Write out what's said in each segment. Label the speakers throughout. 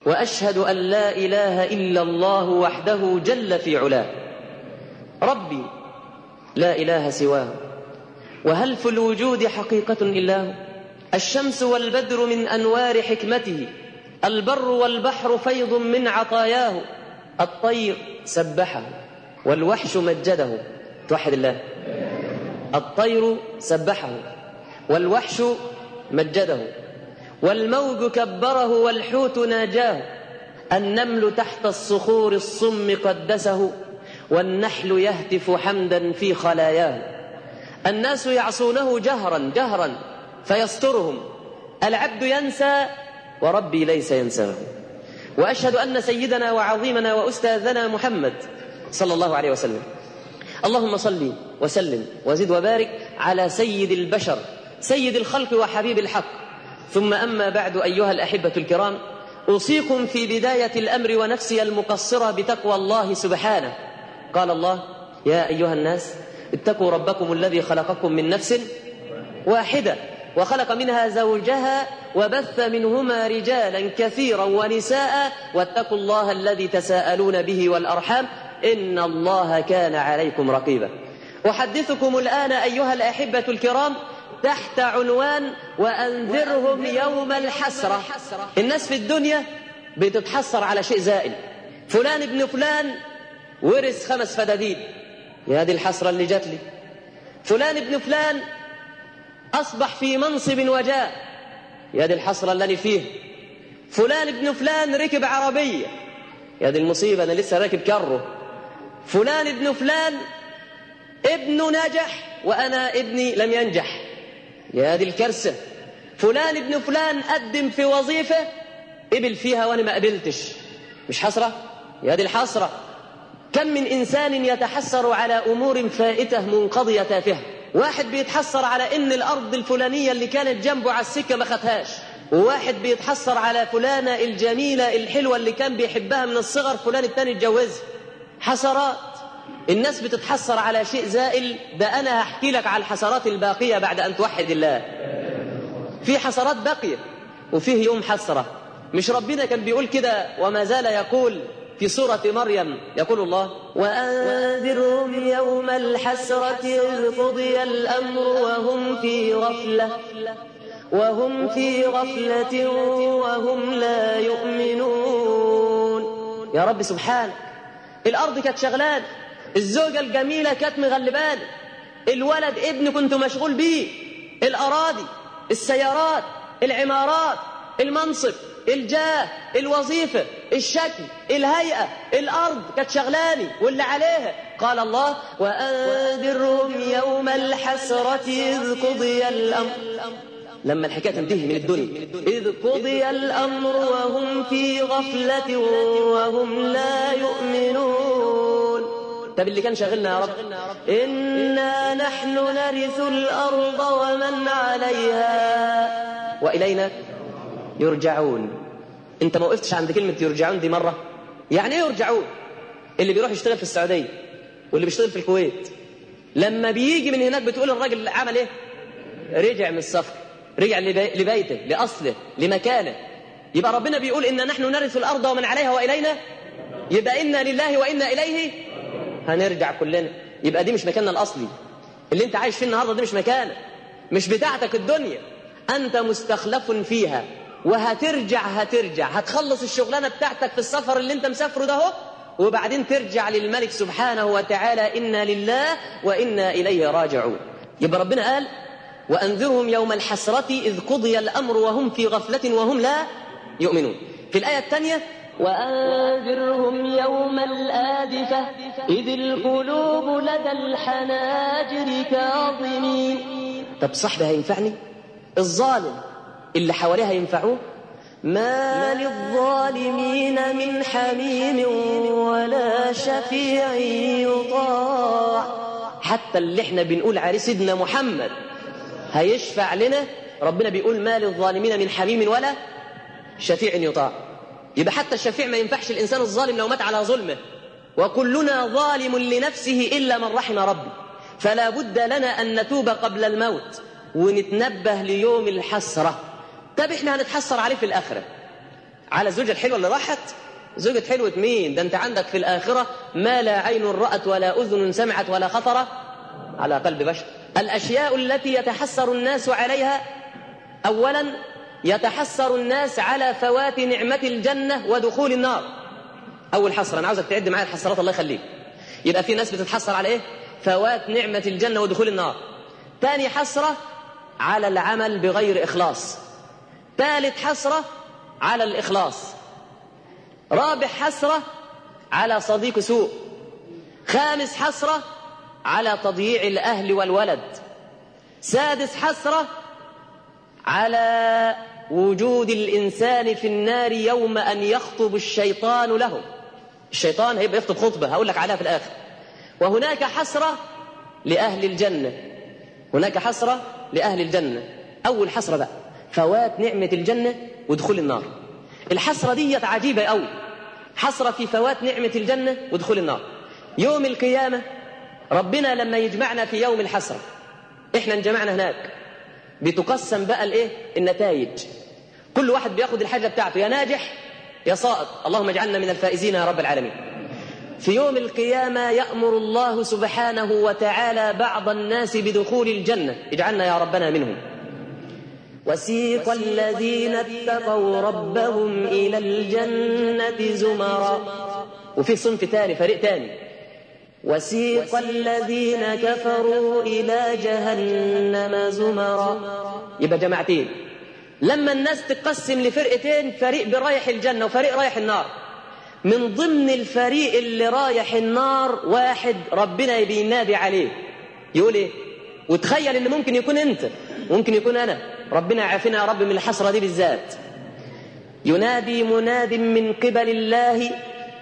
Speaker 1: واشهد ان لا اله الا الله وحده جل في علاه ربي لا اله سواه وهل في الوجود حقيقه الا هو الشمس والبدر من انوار حكمته البر والبحر فيض من عطاياه الطير سبحه والوحش مجده توحد الله الطير سبحه والوحش مجده والموج كبره والحوت ناجاه النمل تحت الصخور الصم قدسه والنحل يهتف حمدا في خلاياه الناس يعصونه جهرا جهرا فيسترهم العبد ينسى وربي ليس ينساه واشهد ان سيدنا وعظيمنا واستاذنا محمد صلى الله عليه وسلم اللهم صل وسلم وزد وبارك على سيد البشر سيد الخلق وحبيب الحق ثم أما بعد أيها الأحبة الكرام أوصيكم في بداية الأمر ونفسي المقصرة بتقوى الله سبحانه قال الله يا أيها الناس اتقوا ربكم الذي خلقكم من نفس واحدة وخلق منها زوجها وبث منهما رجالا كثيرا ونساء واتقوا الله الذي تساءلون به والأرحام إن الله كان عليكم رقيبا أحدثكم الآن أيها الأحبة الكرام تحت عنوان وأنذرهم يوم الحسرة الناس في الدنيا بتتحسر على شيء زائل فلان ابن فلان ورث خمس فدادين يا دي الحسرة اللي جات لي فلان ابن فلان أصبح في منصب وجاه يا دي الحسرة اللي أنا فيه فلان ابن فلان ركب عربية يا دي المصيبة أنا لسه راكب كره فلان ابن فلان ابنه نجح وأنا ابني لم ينجح يا دي الكارثة فلان ابن فلان قدم في وظيفة قبل فيها وأنا ما قبلتش مش حسرة يا دي الحسرة كم من إنسان يتحسر على أمور فائتة منقضية تافهة واحد بيتحسر على إن الأرض الفلانية اللي كانت جنبه على السكة ما خدهاش وواحد بيتحسر على فلانة الجميلة الحلوة اللي كان بيحبها من الصغر فلان التاني اتجوزها حسرات الناس بتتحسر على شيء زائل ده أنا هحكي لك على الحسرات الباقية بعد أن توحد الله في حسرات باقية وفيه يوم حسرة مش ربنا كان بيقول كده وما زال يقول في سورة مريم يقول الله وأنذرهم يوم الحسرة إذ قضي الأمر وهم في غفلة وهم في غفلة وهم لا يؤمنون يا رب سبحانك الأرض كانت شغلان الزوجة الجميلة كانت مغلباني الولد ابن كنت مشغول بيه الأراضي السيارات العمارات المنصب الجاه الوظيفة الشكل الهيئة الأرض كانت شغلاني واللي عليها قال الله وأنذرهم يوم الحسرة إذ قضي الأمر لما الحكاية تنتهي من الدنيا إذ قضي الأمر وهم في غفلة وهم لا يؤمنون طب اللي كان شاغلنا يا رب إنا نحن نرث الأرض ومن عليها وإلينا يرجعون انت ما وقفتش عند كلمة يرجعون دي مرة يعني ايه يرجعون اللي بيروح يشتغل في السعودية واللي بيشتغل في الكويت لما بيجي من هناك بتقول الراجل عمل ايه رجع من السفر رجع لبيته لأصله لمكانه يبقى ربنا بيقول إن نحن نرث الأرض ومن عليها وإلينا يبقى إنا لله وإنا إليه هنرجع كلنا يبقى دي مش مكاننا الأصلي اللي انت عايش فيه النهاردة دي مش مكانك مش بتاعتك الدنيا أنت مستخلف فيها وهترجع هترجع هتخلص الشغلانة بتاعتك في السفر اللي انت مسافره ده هو وبعدين ترجع للملك سبحانه وتعالى إنا لله وإنا إليه راجعون يبقى ربنا قال وأنذرهم يوم الحسرة إذ قضي الأمر وهم في غفلة وهم لا يؤمنون في الآية الثانية وأنذرهم يوم الآدفة إذ القلوب لدى الحناجر كاظمين طب صاحبي هينفعني الظالم اللي حواليه ينفعوه ما للظالمين من حميم ولا شفيع يطاع حتى اللي احنا بنقول عليه سيدنا محمد هيشفع لنا ربنا بيقول ما للظالمين من حميم ولا شفيع يطاع يبقى حتى الشفيع ما ينفعش الإنسان الظالم لو مات على ظلمه وكلنا ظالم لنفسه إلا من رحم ربي فلا بد لنا أن نتوب قبل الموت ونتنبه ليوم الحسرة طب احنا هنتحسر عليه في الآخرة على الزوجة الحلوة اللي راحت زوجة حلوة مين ده انت عندك في الآخرة ما لا عين رأت ولا أذن سمعت ولا خطر على قلب بشر الأشياء التي يتحسر الناس عليها أولا يتحسر الناس على فوات نعمة الجنة ودخول النار أول حسرة أنا عاوزك تعد معايا الحسرات الله يخليك يبقى في ناس بتتحسر على إيه فوات نعمة الجنة ودخول النار ثاني حسرة على العمل بغير إخلاص ثالث حسرة على الإخلاص رابع حسرة على صديق سوء خامس حسرة على تضييع الأهل والولد سادس حسرة على وجود الإنسان في النار يوم أن يخطب الشيطان له الشيطان هيبقى يخطب خطبة هقول لك عليها في الآخر وهناك حسرة لأهل الجنة هناك حسرة لأهل الجنة أول حسرة بقى فوات نعمة الجنة ودخول النار الحسرة دي عجيبة أوي حسرة في فوات نعمة الجنة ودخول النار يوم القيامة ربنا لما يجمعنا في يوم الحسرة احنا انجمعنا هناك بتقسم بقى الايه النتائج كل واحد بياخد الحاجة بتاعته يا ناجح يا ساقط اللهم اجعلنا من الفائزين يا رب العالمين في يوم القيامة يأمر الله سبحانه وتعالى بعض الناس بدخول الجنة اجعلنا يا ربنا منهم وسيق الذين اتقوا ربهم إلى الجنة زمرا وفي صنف تاني فريق تاني وسيق الذين كفروا إلى جهنم زمرا يبقى جماعتين لما الناس تقسم لفرقتين فريق برايح الجنة وفريق رايح النار من ضمن الفريق اللي رايح النار واحد ربنا بينادي عليه يقول ايه وتخيل ان ممكن يكون انت ممكن يكون انا ربنا يعافينا يا رب من الحسرة دي بالذات ينادي مناد من قبل الله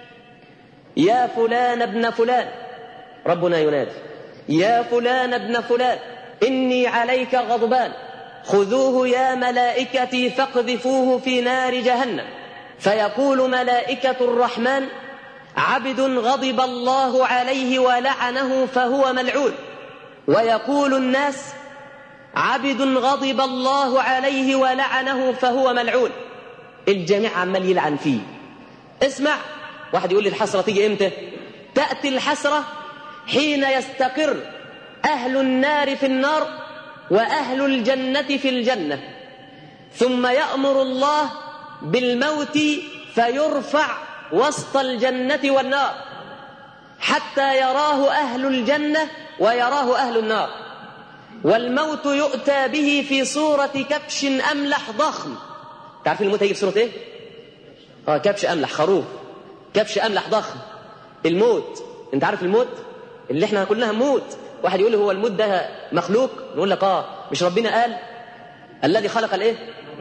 Speaker 1: يا فلان ابن فلان ربنا ينادي يا فلان ابن فلان إني عليك غضبان خذوه يا ملائكتي فاقذفوه في نار جهنم فيقول ملائكة الرحمن عبد غضب الله عليه ولعنه فهو ملعون ويقول الناس عبد غضب الله عليه ولعنه فهو ملعون الجميع عمال يلعن فيه اسمع واحد يقول لي الحسرة تيجي امتى تأتي الحسرة حين يستقر أهل النار في النار وأهل الجنة في الجنة ثم يأمر الله بالموت فيرفع وسط الجنة والنار حتى يراه أهل الجنة ويراه أهل النار والموت يؤتى به في صورة كبش أملح ضخم تعرفين الموت هيجي في صورة ايه؟ اه كبش أملح خروف كبش أملح ضخم الموت انت عارف الموت اللي احنا كلنا موت واحد يقول لي هو الموت ده مخلوق نقول لك اه مش ربنا قال الذي خلق الايه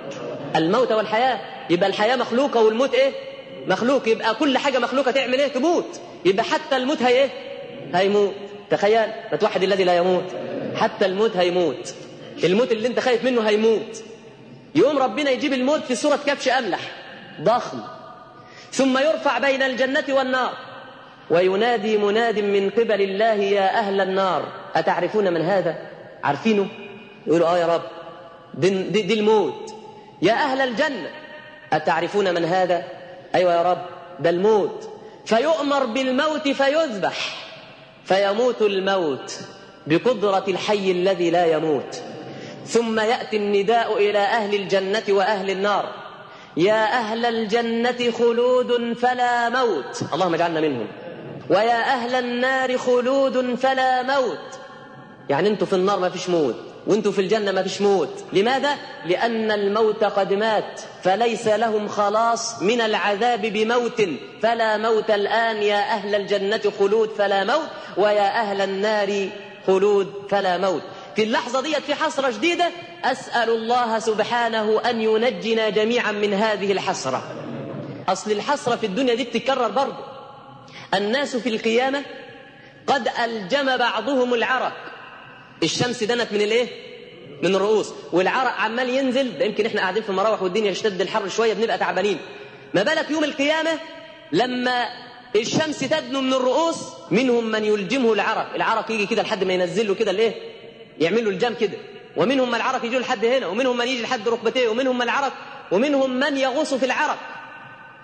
Speaker 1: الموت والحياة يبقى الحياة مخلوقة والموت ايه مخلوق يبقى كل حاجة مخلوقة تعمل ايه تموت يبقى حتى الموت هي ايه هيموت تخيل ما توحد الذي لا يموت حتى الموت هيموت الموت اللي انت خايف منه هيموت يوم ربنا يجيب الموت في صورة كبش أملح ضخم ثم يرفع بين الجنة والنار وينادي مناد من قبل الله يا أهل النار أتعرفون من هذا عارفينه يقولوا آه يا رب دي, دي, دي الموت يا أهل الجنة أتعرفون من هذا أيوة يا رب ده الموت فيؤمر بالموت فيذبح فيموت الموت بقدرة الحي الذي لا يموت ثم يأتي النداء إلى أهل الجنة وأهل النار يا أهل الجنة خلود فلا موت اللهم اجعلنا منهم ويا أهل النار خلود فلا موت يعني انتوا في النار ما فيش موت وانتوا في الجنة ما فيش موت لماذا؟ لأن الموت قد مات فليس لهم خلاص من العذاب بموت فلا موت الآن يا أهل الجنة خلود فلا موت ويا أهل النار خلود فلا موت في اللحظة ديت في حسرة جديدة أسأل الله سبحانه أن ينجنا جميعا من هذه الحسرة أصل الحسرة في الدنيا دي بتتكرر برضه الناس في القيامة قد ألجم بعضهم العرق الشمس دنت من الايه من الرؤوس والعرق عمال ينزل ده يمكن احنا قاعدين في المراوح والدنيا يشتد الحر شويه بنبقى تعبانين ما بالك يوم القيامه لما الشمس تدنو من الرؤوس منهم من يلجمه العرق العرق يجي كده لحد ما ينزل له كده الايه يعمل له الجام كده ومنهم من العرق يجي لحد هنا ومنهم من يجي لحد ركبتيه ومنهم من العرق ومنهم من يغوص في العرق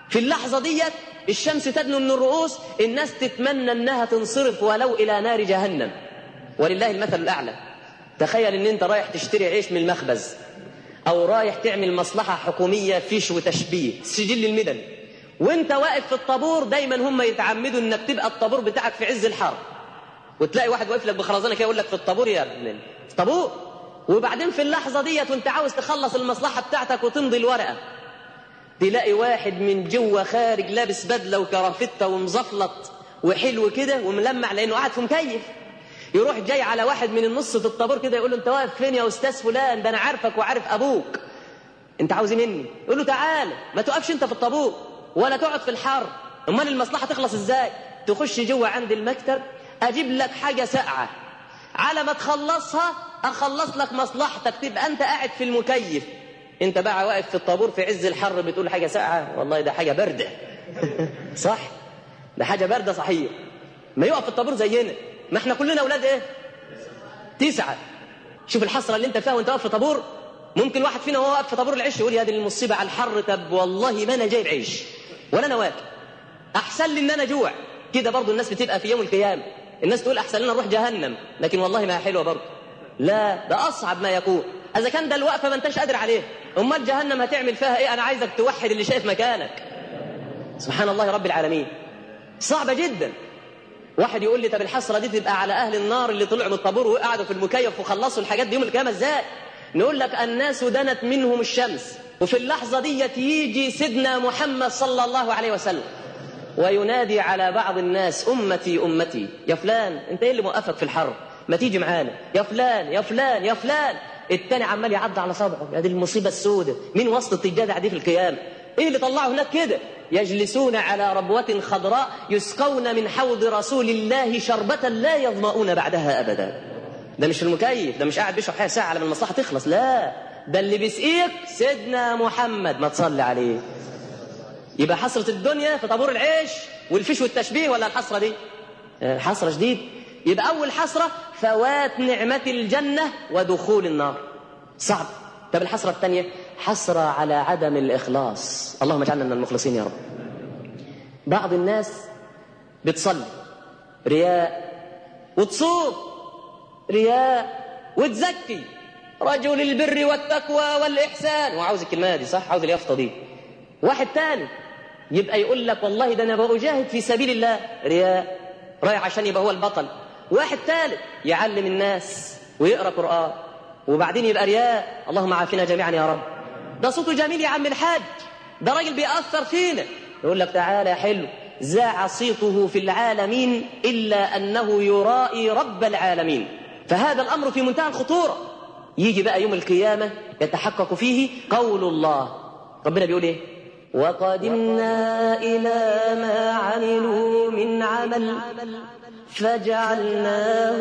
Speaker 1: في اللحظة ديت الشمس تدنو من الرؤوس الناس تتمنى انها تنصرف ولو الى نار جهنم ولله المثل الاعلى تخيل ان انت رايح تشتري عيش من المخبز او رايح تعمل مصلحة حكومية فيش وتشبيه سجل المدن وانت واقف في الطابور دايما هم يتعمدوا انك تبقى الطابور بتاعك في عز الحر وتلاقي واحد واقف لك بخرزانه كده يقول لك في الطابور يا ابن طابور وبعدين في اللحظه ديت وانت عاوز تخلص المصلحه بتاعتك وتمضي الورقه تلاقي واحد من جوه خارج لابس بدله وكرافته ومزفلط وحلو كده وملمع لانه قاعد في مكيف يروح جاي على واحد من النص في الطابور كده يقول له انت واقف فين يا استاذ فلان ده انا عارفك وعارف ابوك انت عاوز ايه مني يقول له تعالى ما تقفش انت في الطابور ولا تقعد في الحر امال المصلحه تخلص ازاي تخش جوه عند المكتب اجيب لك حاجه ساقعه على ما تخلصها اخلص لك مصلحتك تبقى انت قاعد في المكيف انت بقى واقف في الطابور في عز الحر بتقول حاجه ساقعه والله ده حاجه بارده صح ده حاجه بارده صحيح ما يقف في الطابور زينا ما احنا كلنا اولاد ايه تسعه شوف الحسره اللي انت فيها وانت واقف في طابور ممكن واحد فينا وهو واقف في طابور العيش يقول يا دي المصيبه على الحر طب والله ما انا جايب عيش ولا انا واكل احسن لي ان انا جوع كده برضو الناس بتبقى في يوم القيامه الناس تقول احسن لنا نروح جهنم لكن والله ما هي حلوه برضو لا ده اصعب ما يكون اذا كان ده الوقفه ما انتش قادر عليه امال جهنم هتعمل فيها ايه انا عايزك توحد اللي شايف مكانك سبحان الله رب العالمين صعبه جدا واحد يقول لي طب الحسره دي تبقى على اهل النار اللي طلعوا من الطابور وقعدوا في المكيف وخلصوا الحاجات دي يوم القيامه ازاي نقول لك الناس دنت منهم الشمس وفي اللحظه دي يجي سيدنا محمد صلى الله عليه وسلم وينادي على بعض الناس امتي امتي يا فلان انت ايه اللي موقفك في الحر ما تيجي معانا يا فلان يا فلان يا فلان التاني عمال يعض على صبعه هذه المصيبه السوداء مين وسط التجادع دي في القيامه ايه اللي طلعه هناك كده يجلسون على ربوة خضراء يسقون من حوض رسول الله شربة لا يظمؤون بعدها أبدا ده مش في المكيف ده مش قاعد بيشرب حاجة ساعة لما المصلحة تخلص لا ده اللي بيسقيك سيدنا محمد ما تصلي عليه يبقى حسرة الدنيا في طابور العيش والفيش والتشبيه ولا الحسرة دي حسرة شديد يبقى أول حسرة فوات نعمة الجنة ودخول النار صعب طب الحسرة الثانية حسرة على عدم الإخلاص اللهم اجعلنا من المخلصين يا رب بعض الناس بتصلي رياء وتصوم رياء وتزكي رجل البر والتقوى والإحسان وعاوز الكلمة دي صح عاوز اليافطة دي واحد تاني يبقى يقول لك والله ده أنا بجاهد في سبيل الله رياء رايح عشان يبقى هو البطل واحد ثالث يعلم الناس ويقرأ قرآن وبعدين يبقى رياء اللهم عافنا جميعا يا رب ده صوته جميل يا عم الحاج ده راجل بيأثر فينا يقول لك تعالى يا حلو زاع صيته في العالمين إلا أنه يرائي رب العالمين فهذا الأمر في منتهى الخطورة يجي بقى يوم القيامة يتحقق فيه قول الله ربنا بيقول ايه وقدمنا إلى ما عملوا من عمل فجعلناه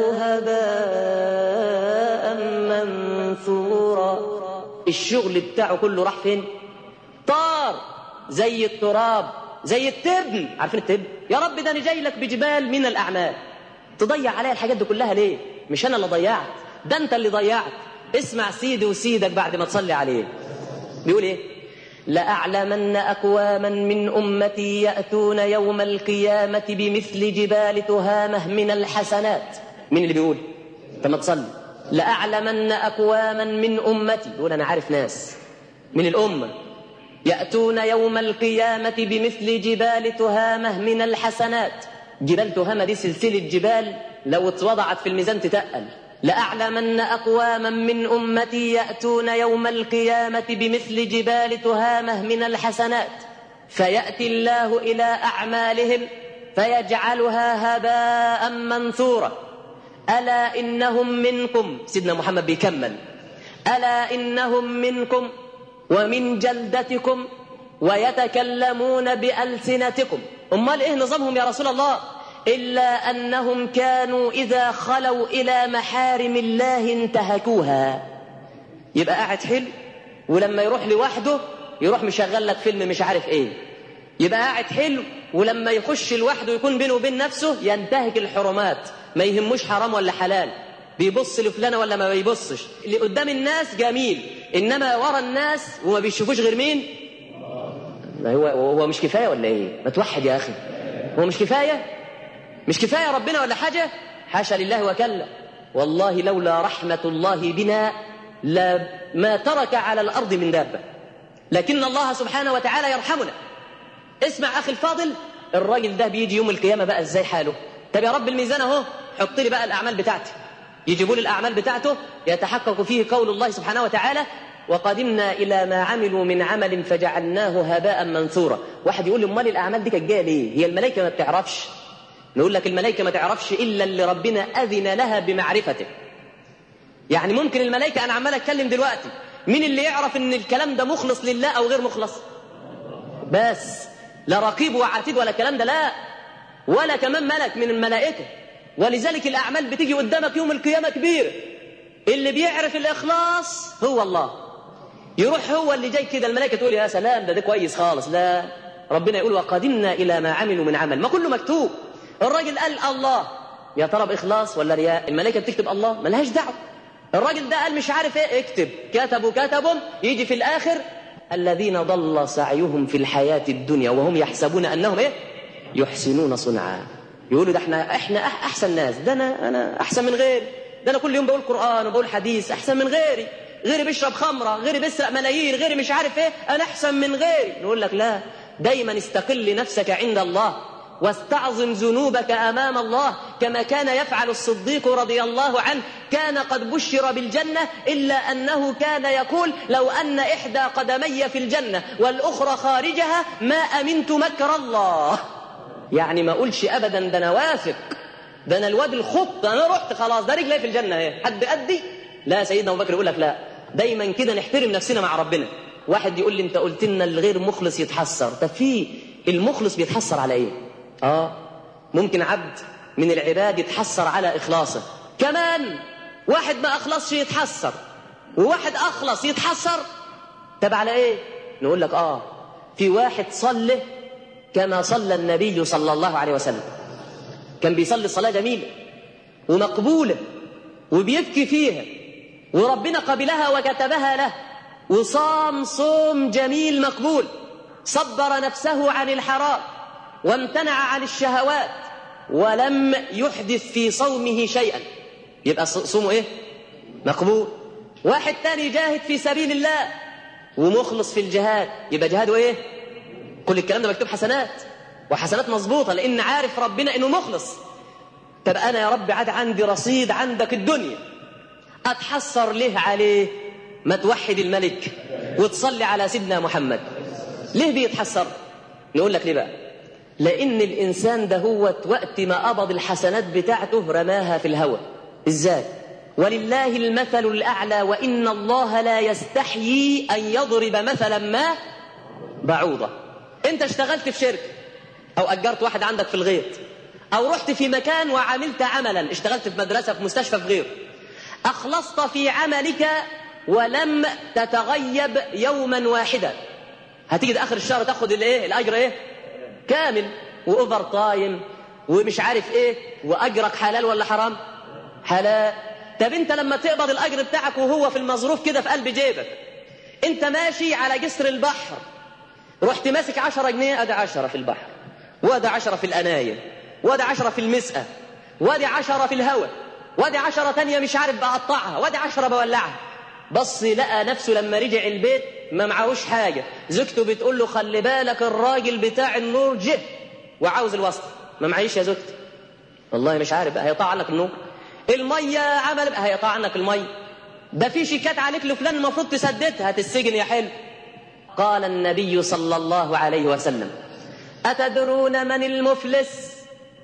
Speaker 1: هباء منثورا الشغل بتاعه كله راح فين طار زي التراب زي التبن عارفين التبن يا رب ده انا جاي لك بجبال من الاعمال تضيع عليا الحاجات دي كلها ليه مش انا اللي ضيعت ده انت اللي ضيعت اسمع سيدي وسيدك بعد ما تصلي عليه بيقول ايه لأعلمن أقواما من أمتي يأتون يوم القيامة بمثل جبال تهامة من الحسنات مين اللي بيقول لما تصلي لأعلمن أقواما من أمتي يقول أنا عارف ناس من الأمة يأتون يوم القيامة بمثل جبال تهامة من الحسنات جبال تهامة دي سلسلة جبال لو اتوضعت في الميزان تتقل لأعلمن أقواما من أمتي يأتون يوم القيامة بمثل جبال تهامة من الحسنات فيأتي الله إلى أعمالهم فيجعلها هباء منثورا ألا إنهم منكم سيدنا محمد بيكمل ألا إنهم منكم ومن جلدتكم ويتكلمون بألسنتكم أمال إيه نظامهم يا رسول الله إلا أنهم كانوا إذا خلوا إلى محارم الله انتهكوها يبقى قاعد حلو ولما يروح لوحده يروح مشغل لك فيلم مش عارف ايه يبقى قاعد حلو ولما يخش لوحده يكون بينه وبين نفسه ينتهك الحرمات ما يهموش حرام ولا حلال بيبص لفلانة ولا ما بيبصش اللي قدام الناس جميل إنما ورا الناس وما بيشوفوش غير مين ما هو هو مش كفايه ولا ايه ما توحد يا اخي هو مش كفايه مش كفايه ربنا ولا حاجه حاشا لله وكلا والله لولا رحمه الله بنا لا ما ترك على الارض من دابه لكن الله سبحانه وتعالى يرحمنا اسمع اخي الفاضل الراجل ده بيجي يوم القيامه بقى ازاي حاله طب يا رب الميزان اهو حط لي بقى الاعمال بتاعتي يجيبوا لي الاعمال بتاعته يتحقق فيه قول الله سبحانه وتعالى وقدمنا الى ما عملوا من عمل فجعلناه هباء منثورا واحد يقول لي امال الاعمال دي كانت جايه ليه هي الملائكه ما بتعرفش نقول لك الملائكه ما تعرفش الا اللي ربنا اذن لها بمعرفته يعني ممكن الملائكه انا عمال اتكلم دلوقتي مين اللي يعرف ان الكلام ده مخلص لله او غير مخلص بس لا رقيب وعتيد ولا الكلام ده لا ولا كمان ملك من الملائكه ولذلك الاعمال بتيجي قدامك يوم القيامه كبيره اللي بيعرف الاخلاص هو الله يروح هو اللي جاي كده الملائكه تقول يا سلام ده ده كويس خالص لا ربنا يقول وقدمنا الى ما عملوا من عمل ما كله مكتوب الراجل قال الله يا ترى باخلاص ولا رياء الملائكه بتكتب الله ملهاش دعوه الراجل ده قال مش عارف ايه اكتب كتبوا كتبوا يجي في الاخر الذين ضل سعيهم في الحياه الدنيا وهم يحسبون انهم ايه يحسنون صنعا يقولوا ده احنا احنا احسن ناس ده انا انا احسن من غيري ده انا كل يوم بقول قران وبقول حديث احسن من غيري غيري بيشرب خمره غيري بيسرق ملايين غيري مش عارف ايه انا احسن من غيري نقول لك لا دايما استقل نفسك عند الله واستعظم ذنوبك امام الله كما كان يفعل الصديق رضي الله عنه كان قد بشر بالجنه الا انه كان يقول لو ان احدى قدمي في الجنه والاخرى خارجها ما امنت مكر الله يعني ما اقولش ابدا ده انا واثق ده انا الواد الخط انا رحت خلاص ده رجلي في الجنه اهي حد قدي لا سيدنا ابو بكر يقول لك لا دايما كده نحترم نفسنا مع ربنا واحد يقول لي انت قلت لنا الغير مخلص يتحسر طب في المخلص بيتحسر على ايه اه ممكن عبد من العباد يتحسر على اخلاصه كمان واحد ما اخلصش يتحسر وواحد اخلص يتحسر طب على ايه نقول لك اه في واحد صلى كما صلى النبي صلى الله عليه وسلم كان بيصلي صلاه جميله ومقبوله وبيبكي فيها وربنا قبلها وكتبها له وصام صوم جميل مقبول صبر نفسه عن الحرام وامتنع عن الشهوات ولم يحدث في صومه شيئا يبقى صومه ايه مقبول واحد تاني جاهد في سبيل الله ومخلص في الجهاد يبقى جهاده ايه كل الكلام ده مكتوب حسنات وحسنات مظبوطه لان عارف ربنا انه مخلص طب انا يا رب عاد عندي رصيد عندك الدنيا اتحسر ليه عليه ما توحد الملك وتصلي على سيدنا محمد ليه بيتحسر نقول لك ليه بقى لان الانسان ده هو وقت ما قبض الحسنات بتاعته رماها في الهوى ازاي ولله المثل الاعلى وان الله لا يستحيي ان يضرب مثلا ما بعوضه انت اشتغلت في شركه او اجرت واحد عندك في الغيط او رحت في مكان وعملت عملا اشتغلت في مدرسه في مستشفى في غيره اخلصت في عملك ولم تتغيب يوما واحدا هتيجي ده اخر الشهر تاخد الايه الاجر ايه كامل واوفر تايم ومش عارف ايه واجرك حلال ولا حرام حلال طب انت لما تقبض الاجر بتاعك وهو في المظروف كده في قلب جيبك انت ماشي على جسر البحر رحت ماسك عشرة جنيه ادي عشرة في البحر وادي عشرة في الأناية وادي عشرة في المسقى وادي عشرة في الهواء وادي عشرة تانية مش عارف بقطعها وادي عشرة بولعها بص لقى نفسه لما رجع البيت ما معهوش حاجة زوجته بتقول له خلي بالك الراجل بتاع النور جه وعاوز الوسط ما معيش يا زوجتي والله مش عارف بقى هيقطع عنك النور المية عمل بقى هيقطع عنك المية ده في شيكات عليك لفلان المفروض تسددها هتسجن يا حلو قال النبي صلى الله عليه وسلم أتدرون من المفلس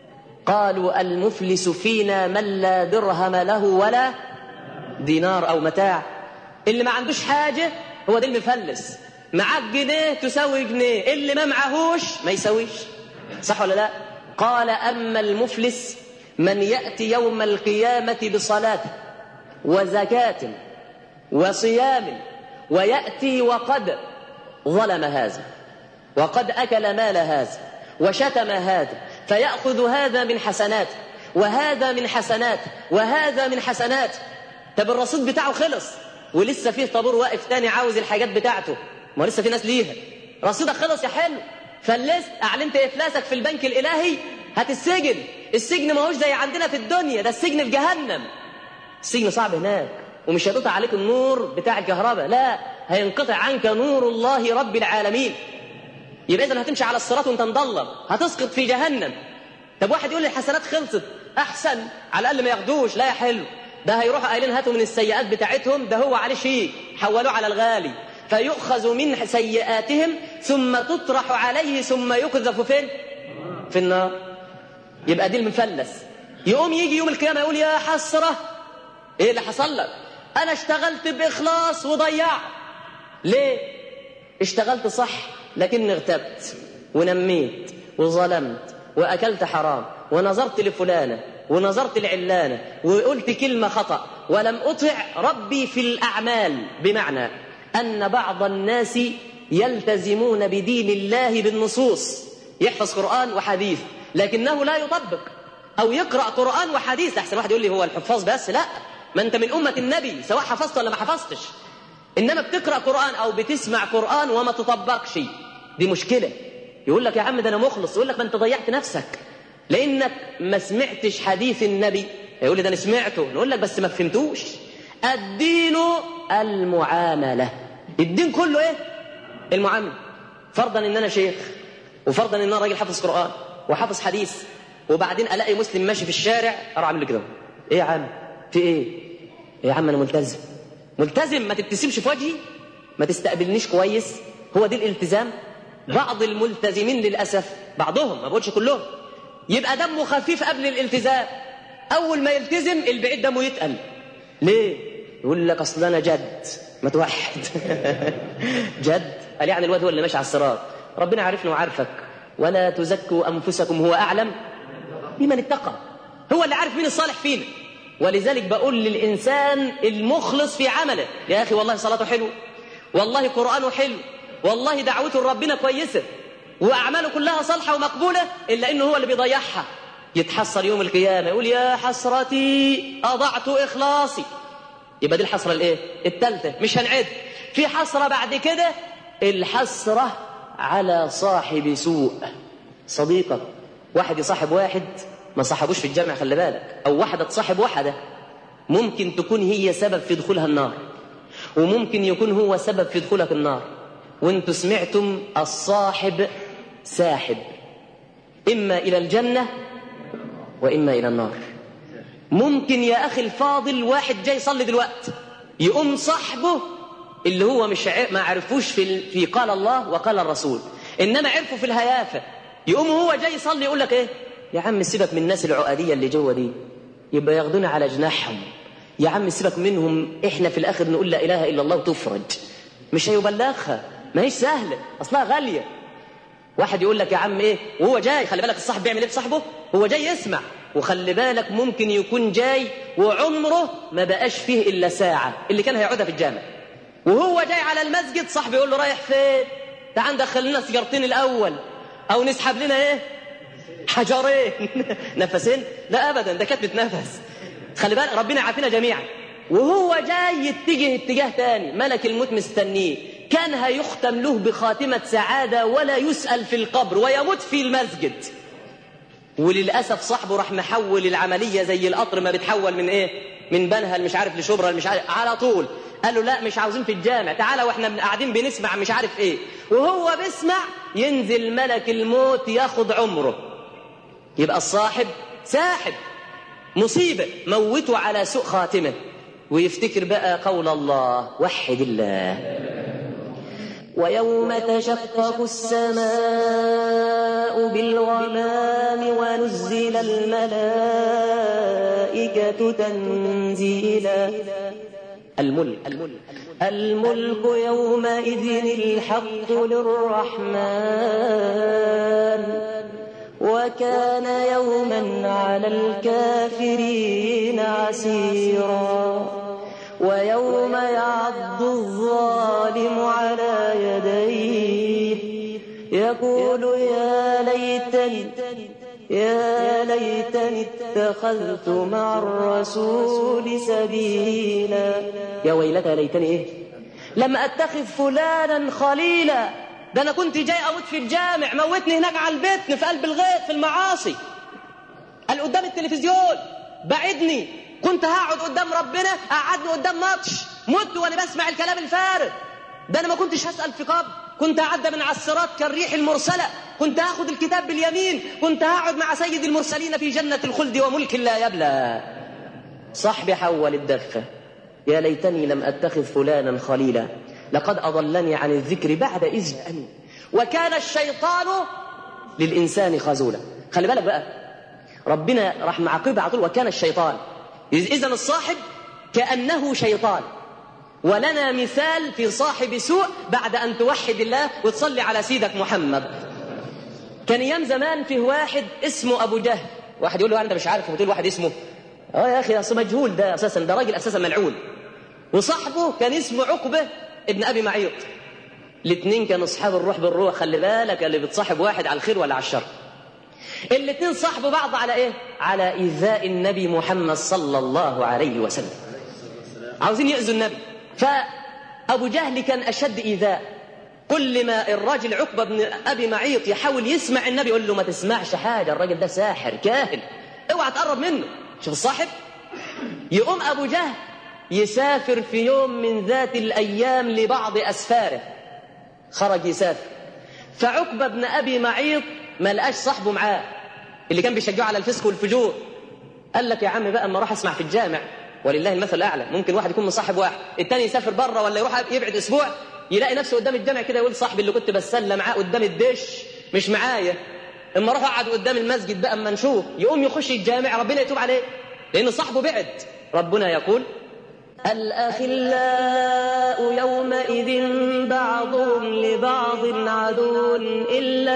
Speaker 1: قالوا المفلس فينا من لا درهم له ولا دينار أو متاع اللي ما عندوش حاجة هو ده المفلس معاك جنيه تساوي جنيه اللي ما معهوش ما يساويش صح ولا لا قال أما المفلس من يأتي يوم القيامة بصلاة وزكاة وصيام ويأتي وقد ظلم هذا وقد أكل مال هذا وشتم هذا فيأخذ هذا من حسناته وهذا من حسناته وهذا من حسناته طب الرصيد بتاعه خلص ولسه فيه طابور واقف تاني عاوز الحاجات بتاعته ما لسه في ناس ليها رصيدك خلص يا حلو فلست اعلنت افلاسك في البنك الالهي هتتسجن السجن ما هوش زي عندنا في الدنيا ده السجن في جهنم السجن صعب هناك ومش هيقطع عليك النور بتاع الكهرباء لا هينقطع عنك نور الله رب العالمين يبقى اذا هتمشي على الصراط وانت مضلم هتسقط في جهنم طب واحد يقول لي الحسنات خلصت احسن على الاقل ما ياخدوش لا يا حلو ده هيروحوا قايلين هاتوا من السيئات بتاعتهم ده هو عليه شيء حولوه على الغالي فيؤخذ من سيئاتهم ثم تطرح عليه ثم يقذف فين في النار يبقى دي المفلس يقوم يجي يوم القيامة يقول يا حسرة ايه اللي حصل لك انا اشتغلت باخلاص وضيعت ليه اشتغلت صح لكني اغتبت ونميت وظلمت واكلت حرام ونظرت لفلانه ونظرت لعلانه وقلت كلمه خطا ولم اطع ربي في الاعمال بمعنى ان بعض الناس يلتزمون بدين الله بالنصوص يحفظ قران وحديث لكنه لا يطبق او يقرا قران وحديث احسن واحد يقول لي هو الحفاظ بس لا ما انت من امه النبي سواء حفظت ولا ما حفظتش انما بتقرا قران او بتسمع قران وما تطبقش دي مشكله يقول لك يا عم ده انا مخلص يقول لك ما انت ضيعت نفسك لانك ما سمعتش حديث النبي يقول لي ده انا سمعته نقول لك بس ما فهمتوش الدين المعامله الدين كله ايه المعامله فرضا ان انا شيخ وفرضا ان انا راجل حافظ قران وحافظ حديث وبعدين الاقي مسلم ماشي في الشارع اروح اعمل له كده ايه يا عم في ايه إيه يا عم انا ملتزم ملتزم ما تبتسمش في وجهي ما تستقبلنيش كويس هو دي الالتزام بعض الملتزمين للاسف بعضهم ما بقولش كلهم يبقى دمه خفيف قبل الالتزام اول ما يلتزم البعيد دمه يتقل ليه يقول لك اصل انا جد ما توحد جد قال يعني الواد هو اللي ماشي على الصراط ربنا عارفنا وعارفك ولا تزكوا انفسكم هو اعلم بمن اتقى هو اللي عارف مين الصالح فينا ولذلك بقول للإنسان المخلص في عمله يا أخي والله صلاته حلو والله قرآنه حلو والله دعوته لربنا كويسة وأعماله كلها صالحة ومقبولة إلا إنه هو اللي بيضيعها يتحسر يوم القيامة يقول يا حسرتي أضعت إخلاصي يبقى دي الحسرة الإيه؟ التالتة مش هنعد في حسرة بعد كده الحسرة على صاحب سوء صديقك واحد يصاحب واحد ما صاحبوش في الجامع خلي بالك او واحده تصاحب واحده ممكن تكون هي سبب في دخولها النار وممكن يكون هو سبب في دخولك النار وانتم سمعتم الصاحب ساحب اما الى الجنه واما الى النار ممكن يا اخي الفاضل واحد جاي يصلي دلوقتي يقوم صاحبه اللي هو مش ع- ما عرفوش في ال- في قال الله وقال الرسول انما عرفوا في الهيافه يقوم هو جاي يصلي يقول لك ايه يا عم سيبك من الناس العقديه اللي جوه دي يبقى ياخدونا على جناحهم يا عم سيبك منهم احنا في الاخر نقول لا اله الا الله وتفرج مش هيبلغها ما هيش سهله اصلها غاليه واحد يقول لك يا عم ايه وهو جاي خلي بالك الصاحب بيعمل ايه في صاحبه هو جاي يسمع وخلي بالك ممكن يكون جاي وعمره ما بقاش فيه الا ساعه اللي كان هيقعدها في الجامع وهو جاي على المسجد صاحبي يقول له رايح فين تعال ندخل لنا سيجارتين الاول او نسحب لنا ايه حجرين نفسين لا ابدا ده كانت بتنفس خلي بالك ربنا عافينا جميعا وهو جاي يتجه اتجاه تاني ملك الموت مستنيه كان هيختم له بخاتمة سعادة ولا يسأل في القبر ويموت في المسجد وللأسف صاحبه راح محول العملية زي القطر ما بتحول من ايه من بنها مش عارف لشبرا مش عارف على طول قال له لا مش عاوزين في الجامع تعالى واحنا بن- قاعدين بنسمع مش عارف ايه وهو بيسمع ينزل ملك الموت ياخد عمره يبقى الصاحب ساحب مصيبة موته على سوء خاتمة ويفتكر بقى قول الله وحد الله ويوم تشقق السماء بالغمام ونزل الملائكة تنزيلا الملك الملك الملك يومئذ الحق للرحمن وكان يوما على الكافرين عسيرا ويوم يعض الظالم على يديه يقول يا ليتني يا ليتني اتخذت مع الرسول سبيلا يا ويلتى ليتني ايه لم اتخذ فلانا خليلا ده انا كنت جاي اموت في الجامع موتني هناك على البيت في قلب الغيط في المعاصي قال قدام التلفزيون بعدني كنت هقعد قدام ربنا قعدني قدام ماتش مت وانا بسمع الكلام الفارغ ده انا ما كنتش هسال في قبر كنت اعدى من على الصراط كالريح المرسله كنت هاخد الكتاب باليمين كنت هقعد مع سيد المرسلين في جنه الخلد وملك لا يبلى صاحبي حول الدفه يا ليتني لم اتخذ فلانا خليلا لقد اضلني عن الذكر بعد اذ جاءني وكان الشيطان للانسان خذولا خلي بالك بقى ربنا راح معاقبه على طول وكان الشيطان اذا الصاحب كانه شيطان ولنا مثال في صاحب سوء بعد أن توحد الله وتصلي على سيدك محمد كان أيام زمان فيه واحد اسمه أبو جهل واحد يقول له أنت مش عارف وتقول واحد اسمه اه يا أخي أصل مجهول ده أساسا ده راجل أساسا ملعون وصاحبه كان اسمه عقبة ابن أبي معيط الاثنين كانوا أصحاب الروح بالروح خلي بالك اللي بتصاحب واحد على الخير ولا على الشر الاثنين صاحبوا بعض على ايه على ايذاء النبي محمد صلى الله عليه وسلم عاوزين يأذوا النبي فأبو جهل كان أشد إيذاء كل ما الراجل عقبة بن أبي معيط يحاول يسمع النبي يقول له ما تسمعش حاجة الراجل ده ساحر كاهن اوعى تقرب منه شوف الصاحب يقوم أبو جهل يسافر في يوم من ذات الأيام لبعض أسفاره خرج يسافر فعقبة بن أبي معيط ما لقاش صاحبه معاه اللي كان بيشجعه على الفسق والفجور قال لك يا عم بقى اما اروح اسمع في الجامع ولله المثل الاعلى ممكن واحد يكون مصاحب واحد التاني يسافر بره ولا يروح يبعد اسبوع يلاقي نفسه قدام الجامع كده يقول صاحبي اللي كنت بتسلى معاه قدام الدش مش معايا اما اروح اقعد قدام المسجد بقى اما نشوف يقوم يخش الجامع ربنا يتوب عليه لان صاحبه بعد ربنا يقول الأخلاء يومئذ بعضهم لبعض عدو إلا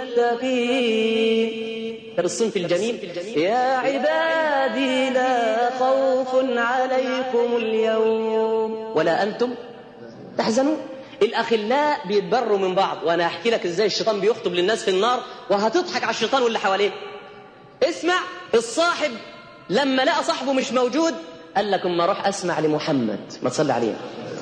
Speaker 1: المتقين الصنف الجميل يا عبادي لا خوف عليكم اليوم ولا أنتم تحزنون الأخلاء بيتبروا من بعض وأنا أحكي لك إزاي الشيطان بيخطب للناس في النار وهتضحك على الشيطان واللي حواليه اسمع الصاحب لما لقى صاحبه مش موجود قال لك اما اروح اسمع لمحمد ما تصلي عليه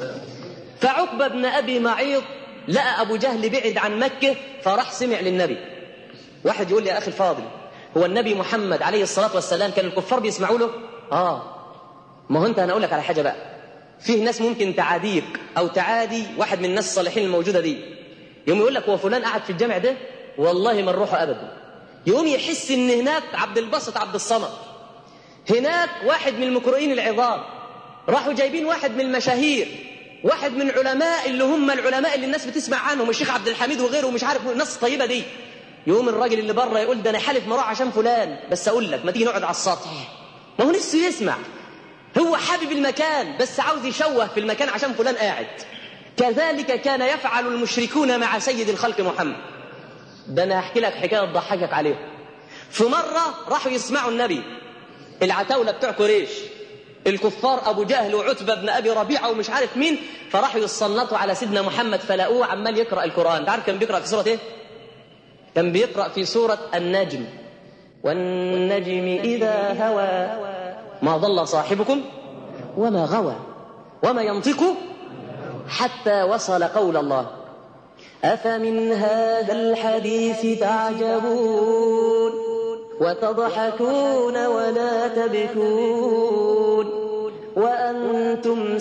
Speaker 1: فعقبه بن ابي معيط لقى ابو جهل بعد عن مكه فراح سمع للنبي واحد يقول لي يا اخي الفاضل هو النبي محمد عليه الصلاه والسلام كان الكفار بيسمعوا له اه ما هو انت انا اقول لك على حاجه بقى فيه ناس ممكن تعاديك او تعادي واحد من الناس الصالحين الموجوده دي يوم يقول لك هو فلان قاعد في الجامع ده والله ما نروحه ابدا يقوم يحس ان هناك عبد الباسط عبد الصمد هناك واحد من المقرئين العظام راحوا جايبين واحد من المشاهير واحد من علماء اللي هم العلماء اللي الناس بتسمع عنهم الشيخ عبد الحميد وغيره ومش عارف الناس الطيبه دي يقوم الراجل اللي بره يقول ده انا حالف ما اروح عشان فلان بس اقول لك ما تيجي نقعد على السطح ما هو نفسه يسمع هو حابب المكان بس عاوز يشوه في المكان عشان فلان قاعد كذلك كان يفعل المشركون مع سيد الخلق محمد ده انا هحكي لك حكايه تضحكك عليهم في مره راحوا يسمعوا النبي العتاولة بتوع قريش الكفار أبو جهل وعتبة بن أبي ربيعة ومش عارف مين فراحوا يتصنطوا على سيدنا محمد فلقوه عمال يقرأ القرآن تعرف كان بيقرأ في سورة إيه؟ كان بيقرأ في سورة النجم والنجم إذا هوى ما ضل صاحبكم وما غوى وما ينطق حتى وصل قول الله أفمن هذا الحديث تعجبون وتضحكون ولا تبكون وأنتم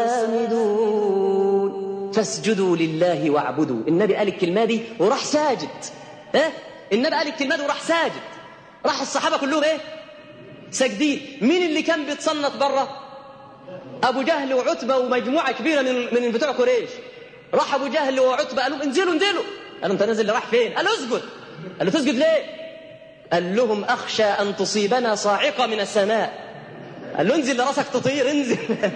Speaker 1: سامدون فاسجدوا لله واعبدوا النبي قال الكلمة دي وراح ساجد ها النبي قال الكلمة دي وراح ساجد راح الصحابة كلهم ايه ساجدين مين اللي كان بيتصنت بره أبو جهل وعتبة ومجموعة كبيرة من من بتوع قريش راح أبو جهل وعتبة قالوا انزلوا انزلوا قالوا أنت نازل راح فين قال اسجد قال له تسجد ليه قال لهم أخشى أن تصيبنا صاعقة من السماء قال له انزل لراسك تطير انزل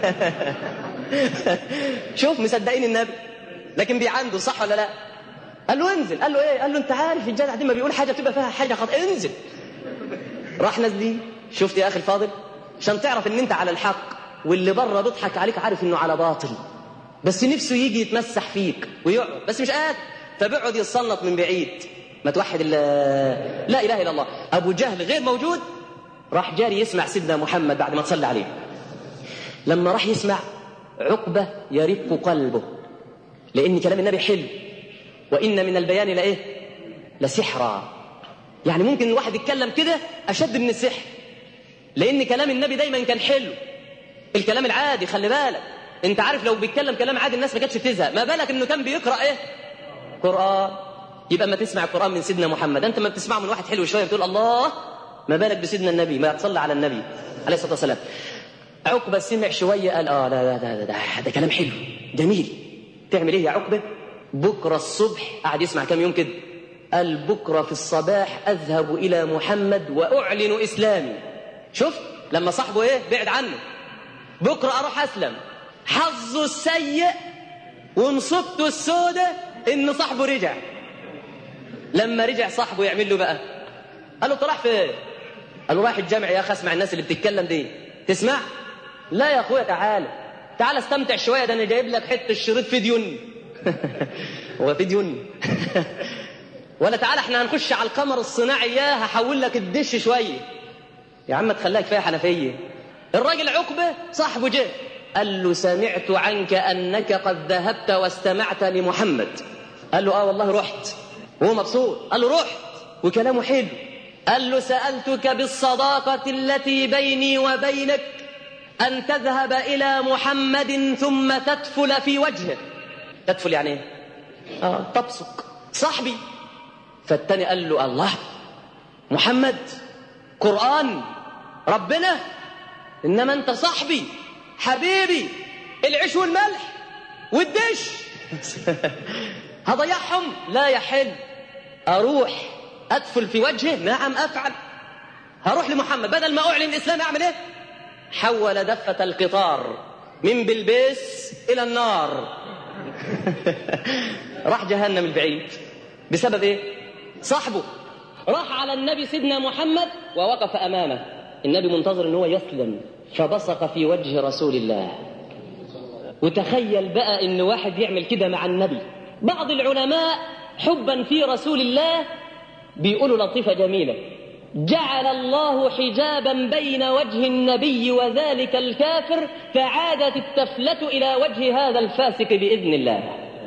Speaker 1: شوف مصدقين النبي لكن بيعنده صح ولا لا قال له انزل قال له ايه قال له انت عارف الجدع دي ما بيقول حاجه بتبقى فيها حاجه خط انزل راح نازلين شفت يا اخي الفاضل عشان تعرف ان انت على الحق واللي بره بيضحك عليك عارف انه على باطل بس نفسه يجي يتمسح فيك ويقعد بس مش قادر فبيقعد يتصنط من بعيد ما توحد لا اله الا الله ابو جهل غير موجود راح جاري يسمع سيدنا محمد بعد ما تصلى عليه لما راح يسمع عقبه يرق قلبه لان كلام النبي حلو وإن من البيان لإيه لسحرا يعني ممكن الواحد يتكلم كده أشد من السحر لأن كلام النبي دايما كان حلو الكلام العادي خلي بالك انت عارف لو بيتكلم كلام عادي الناس ما كانتش بتزهق ما بالك انه كان بيقرا ايه قران يبقى ما تسمع القران من سيدنا محمد انت ما بتسمعه من واحد حلو شويه بتقول الله ما بالك بسيدنا النبي ما تصلي على النبي عليه الصلاه والسلام عقبه سمع شويه قال اه لا لا ده, ده, ده, ده كلام حلو جميل تعمل ايه يا عقبه بكره الصبح قعد يسمع كام يوم كده قال بكره في الصباح اذهب الى محمد واعلن اسلامي شفت لما صاحبه ايه بعد عنه بكره اروح اسلم حظه السيء ومصيبته السودة ان صاحبه رجع لما رجع صاحبه يعمل له بقى قال له طلع فين قال له رايح الجامع يا اخي اسمع الناس اللي بتتكلم دي تسمع لا يا اخويا تعالى تعالى استمتع شويه ده انا جايب لك حته شريط فيديون هو فيديون ولا تعالى احنا هنخش على القمر الصناعي يا هحول لك الدش شويه يا عم تخليها كفايه حنفيه الراجل عقبه صاحبه جه قال له سمعت عنك انك قد ذهبت واستمعت لمحمد قال له اه والله رحت وهو مبسوط قال له رحت وكلامه حلو قال له سالتك بالصداقه التي بيني وبينك ان تذهب الى محمد ثم تدفل في وجهه تدفل يعني ايه اه تبصق صاحبي فالتاني قال له الله محمد قران ربنا انما انت صاحبي حبيبي العيش والملح والدش هضيعهم لا يحل اروح ادفل في وجهه نعم افعل هروح لمحمد بدل ما اعلن الاسلام اعمل ايه حول دفة القطار من بلبيس الى النار راح جهنم البعيد بسبب ايه صاحبه راح على النبي سيدنا محمد ووقف امامه النبي منتظر ان هو يسلم فبصق في وجه رسول الله وتخيل بقى ان واحد يعمل كده مع النبي بعض العلماء حبا في رسول الله بيقولوا لطيفه جميله جعل الله حجابا بين وجه النبي وذلك الكافر فعادت التفلة إلى وجه هذا الفاسق بإذن الله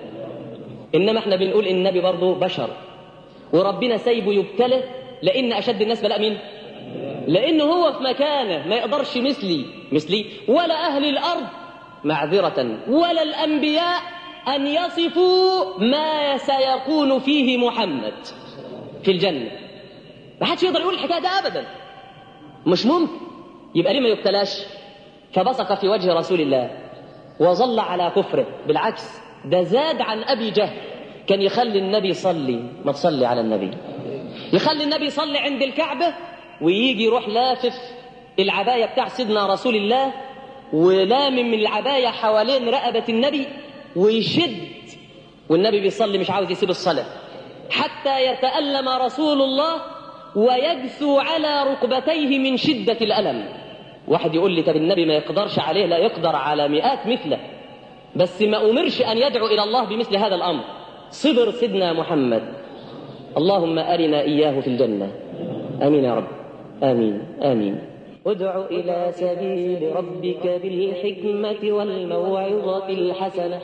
Speaker 1: إنما احنا بنقول النبي برضه بشر وربنا سايبه يبتلى لأن أشد الناس بلاء مين؟ لأنه هو في مكانه ما يقدرش مثلي مثلي ولا أهل الأرض معذرة ولا الأنبياء أن يصفوا ما سيكون فيه محمد في الجنة ما حدش يقدر يقول الحكاية ده أبدا مش ممكن يبقى ليه ما يبتلاش فبصق في وجه رسول الله وظل على كفره بالعكس ده زاد عن أبي جهل كان يخلي النبي يصلي ما تصلي على النبي يخلي النبي يصلي عند الكعبة ويجي يروح لافف العباية بتاع سيدنا رسول الله ولامم من العباية حوالين رقبة النبي ويشد والنبي بيصلي مش عاوز يسيب الصلاة حتى يتألم رسول الله ويجثو على ركبتيه من شدة الألم واحد يقول لي طب النبي ما يقدرش عليه لا يقدر على مئات مثله بس ما أمرش أن يدعو إلى الله بمثل هذا الأمر صبر سيدنا محمد اللهم أرنا إياه في الجنة آمين يا رب آمين آمين ادع إلى سبيل ربك بالحكمة والموعظة الحسنة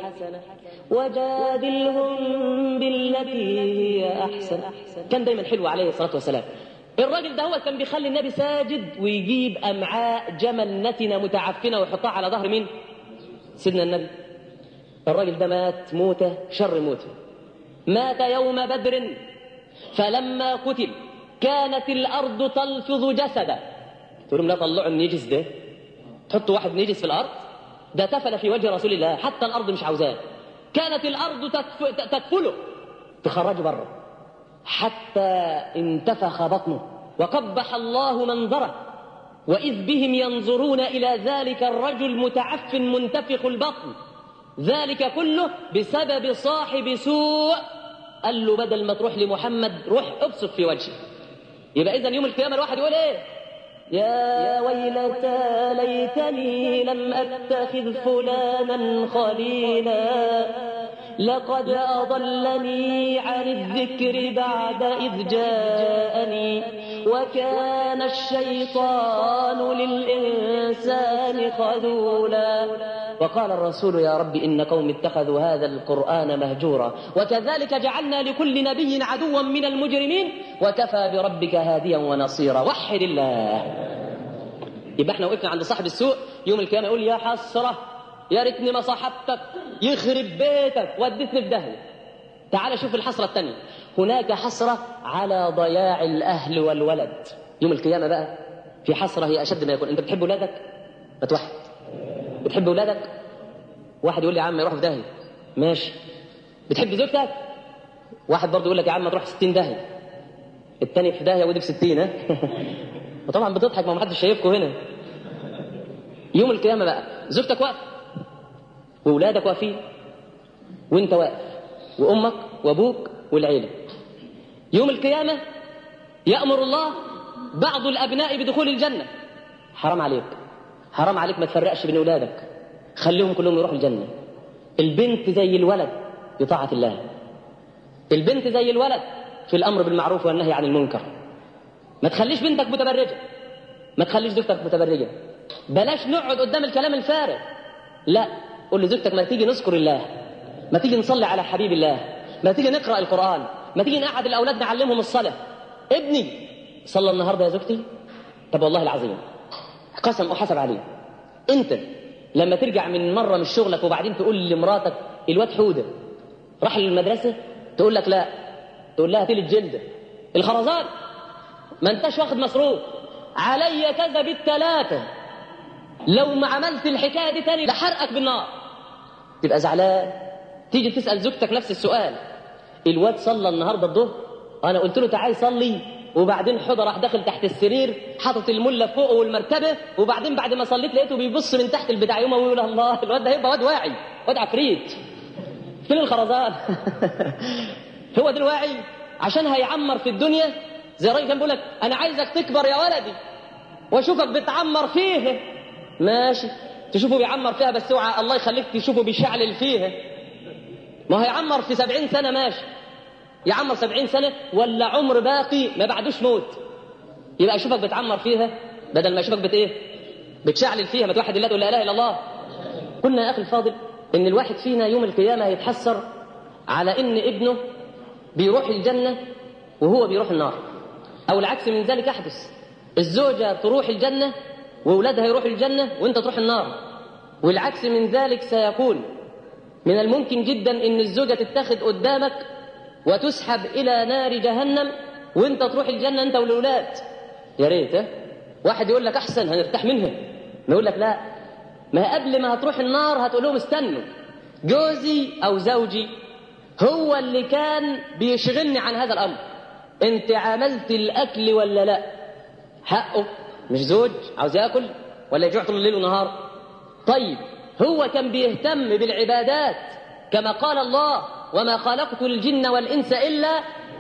Speaker 1: وجادلهم بالتي هي أحسن كان دايما حلو عليه الصلاة والسلام الراجل ده هو كان بيخلي النبي ساجد ويجيب أمعاء جمل نتنة متعفنة ويحطها على ظهر مين سيدنا النبي الراجل ده مات موتة شر موتة مات يوم بدر فلما قتل كانت الأرض تلفظ جسده تقول لهم لا طلعوا النجس ده تحطوا واحد نجس في الأرض ده تفل في وجه رسول الله حتى الأرض مش عاوزاه كانت الأرض تكف... تكفله تخرجه بره حتى انتفخ بطنه وقبح الله منظره وإذ بهم ينظرون إلى ذلك الرجل متعفن منتفخ البطن ذلك كله بسبب صاحب سوء قال له بدل ما تروح لمحمد روح ابصق في وجهه يبقى إذا يوم القيامة الواحد يقول إيه يا ويلتى ليتني لم أتخذ فلانا خليلا لقد أضلني عن الذكر بعد إذ جاءني وكان الشيطان للإنسان خذولا وقال الرسول يا رب إن قوم اتخذوا هذا القرآن مهجورا وكذلك جعلنا لكل نبي عدوا من المجرمين وكفى بربك هاديا ونصيرا وحد الله يبقى احنا وقفنا عند صاحب السوق يوم القيامة يقول يا حسرة يا ريتني ما صاحبتك يخرب بيتك وديتني في داهية تعال شوف الحسرة الثانية هناك حسرة على ضياع الأهل والولد يوم القيامة بقى في حسرة هي أشد ما يكون أنت بتحب ولادك ما توحد بتحب ولادك واحد يقول لي يا عم يروح في داهية ماشي بتحب زوجتك واحد برضه يقول لك يا عم تروح 60 داهية الثاني في داهية ودي في 60 ها وطبعا بتضحك ما محدش شايفكم هنا يوم القيامة بقى زوجتك واقفة وولادك واقفين وانت واقف وامك وابوك والعيله يوم القيامه يامر الله بعض الابناء بدخول الجنه حرام عليك حرام عليك ما تفرقش بين اولادك خليهم كلهم يروحوا الجنه البنت زي الولد بطاعه الله البنت زي الولد في الامر بالمعروف والنهي عن المنكر ما تخليش بنتك متبرجه ما تخليش زوجتك متبرجه بلاش نقعد قدام الكلام الفارغ لا قول لزوجتك ما تيجي نذكر الله ما تيجي نصلي على حبيب الله ما تيجي نقرا القران ما تيجي نقعد الاولاد نعلمهم الصلاه ابني صلى النهارده يا زوجتي طب والله العظيم قسم احاسب عليه انت لما ترجع من مره من شغلك وبعدين تقول لمراتك الواد حوده راح للمدرسه تقول لك لا تقول لها تلت جلده الخرزان ما انتش واخد مصروف علي كذا بالثلاثه لو ما عملت الحكايه دي تاني لحرقك بالنار تبقى زعلان تيجي تسال زوجتك نفس السؤال الواد صلى النهارده الظهر انا قلت له تعالى صلي وبعدين حضر راح داخل تحت السرير حاطط المله فوقه والمرتبه وبعدين بعد ما صليت لقيته بيبص من تحت البتاع يوم ويقول الله الواد ده هيبقى واد واعي واد عفريت فين الخرزان هو ده الواعي عشان هيعمر في الدنيا زي الراجل كان بيقول لك انا عايزك تكبر يا ولدي واشوفك بتعمر فيه ماشي تشوفه بيعمر فيها بس اوعى الله يخليك تشوفه بيشعلل فيها ما هو يعمر في سبعين سنة ماشي يعمر سبعين سنة ولا عمر باقي ما بعدوش موت يبقى اشوفك بتعمر فيها بدل ما اشوفك بت ايه بتشعلل فيها ما توحد الله تقول لا اله الا الله قلنا يا اخي الفاضل ان الواحد فينا يوم القيامة هيتحسر على ان ابنه بيروح الجنة وهو بيروح النار او العكس من ذلك يحدث الزوجة تروح الجنة واولادها يروحوا الجنة وانت تروح النار والعكس من ذلك سيكون من الممكن جدا ان الزوجة تتخذ قدامك وتسحب الى نار جهنم وانت تروح الجنة انت والاولاد يا ريت ها؟ واحد يقول لك احسن هنرتاح منها ما يقول لك لا ما قبل ما هتروح النار هتقول لهم استنوا جوزي او زوجي هو اللي كان بيشغلني عن هذا الامر انت عملت الاكل ولا لا حقه مش زوج عاوز ياكل ولا يجوع طول الليل والنهار طيب هو كان بيهتم بالعبادات كما قال الله وما خلقت الجن والانس الا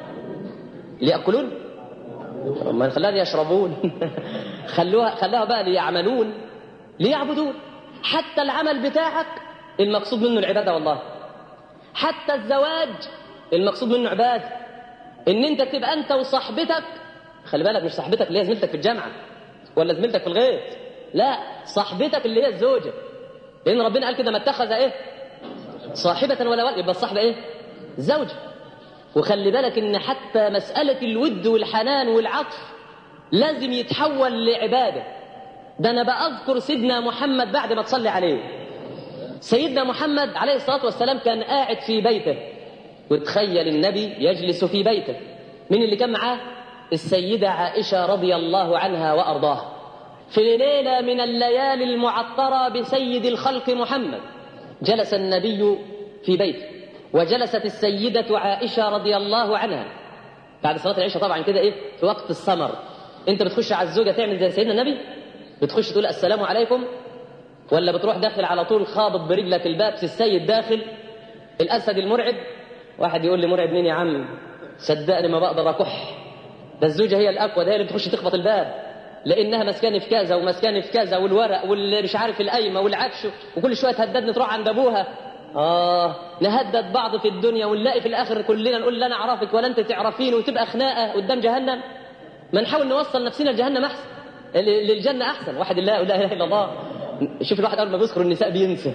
Speaker 1: ليأكلون ما خلاها ليشربون خلوها خلاها بقى ليعملون ليعبدون حتى العمل بتاعك المقصود منه العباده والله حتى الزواج المقصود منه عباده ان انت تبقى انت وصاحبتك خلي بالك مش صاحبتك اللي هي زميلتك في الجامعه ولا زميلتك في الغيط لا صاحبتك اللي هي الزوجه لان ربنا قال كده ما اتخذ ايه صاحبه ولا ولد يبقى الصاحبه ايه زوجه وخلي بالك ان حتى مساله الود والحنان والعطف لازم يتحول لعباده ده انا بقى اذكر سيدنا محمد بعد ما تصلي عليه سيدنا محمد عليه الصلاه والسلام كان قاعد في بيته وتخيل النبي يجلس في بيته مين اللي كان معاه السيدة عائشة رضي الله عنها وأرضاها في ليلة من الليالي المعطرة بسيد الخلق محمد جلس النبي في بيته وجلست السيدة عائشة رضي الله عنها بعد صلاة العشاء طبعا كده إيه في وقت السمر أنت بتخش على الزوجة تعمل زي سيدنا النبي بتخش تقول السلام عليكم ولا بتروح داخل على طول خابط برجلك الباب السيد داخل الأسد المرعب واحد يقول لي مرعب مين يا عم صدقني ما بقدر أكح ده الزوجة هي الأقوى ده هي اللي بتخش تخبط الباب لأنها مسكاني في كذا ومسكاني في كذا والورق واللي مش عارف القايمة والعفش وكل شوية تهددني تروح عند أبوها آه نهدد بعض في الدنيا ونلاقي في الآخر كلنا نقول لا أنا أعرفك ولا أنت تعرفيني وتبقى خناقة قدام جهنم ما نحاول نوصل نفسنا لجهنم أحسن للجنة أحسن واحد الله لا إله إلا الله شوف الواحد اول ما بيذكر النساء بينسى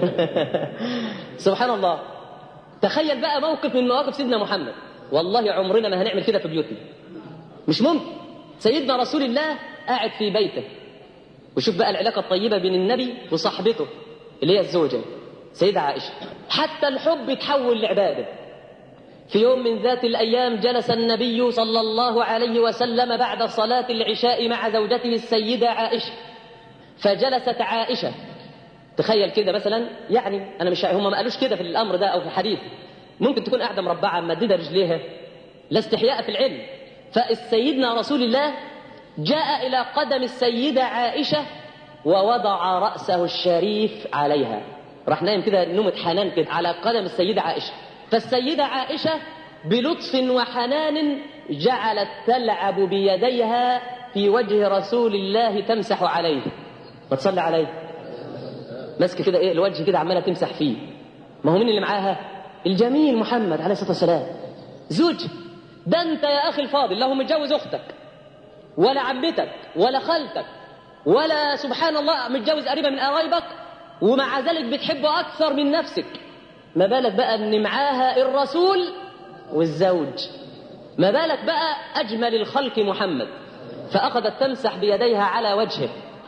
Speaker 1: سبحان الله تخيل بقى موقف من مواقف سيدنا محمد والله عمرنا ما هنعمل كده في بيوتنا مش ممكن سيدنا رسول الله قاعد في بيته وشوف بقى العلاقه الطيبه بين النبي وصاحبته اللي هي الزوجه سيدة عائشه حتى الحب يتحول لعباده في يوم من ذات الايام جلس النبي صلى الله عليه وسلم بعد صلاه العشاء مع زوجته السيده عائشه فجلست عائشه تخيل كده مثلا يعني انا مش هم ما قالوش كده في الامر ده او في الحديث ممكن تكون قاعده مربعه ممدده رجليها لا استحياء في العلم فالسيدنا رسول الله جاء الى قدم السيده عائشه ووضع راسه الشريف عليها راح نايم كده نومة حنان كده على قدم السيده عائشه فالسيده عائشه بلطف وحنان جعلت تلعب بيديها في وجه رسول الله تمسح عليه ما تصلي عليه ماسكه كده ايه الوجه كده عماله تمسح فيه ما هو مين اللي معاها الجميل محمد عليه الصلاه والسلام زوج ده انت يا اخي الفاضل له متجوز اختك ولا عمتك ولا خالتك ولا سبحان الله متجوز قريبه من قرايبك ومع ذلك بتحبه اكثر من نفسك ما بالك بقى ان معاها الرسول والزوج ما بالك بقى اجمل الخلق محمد فاخذت تمسح بيديها على وجهه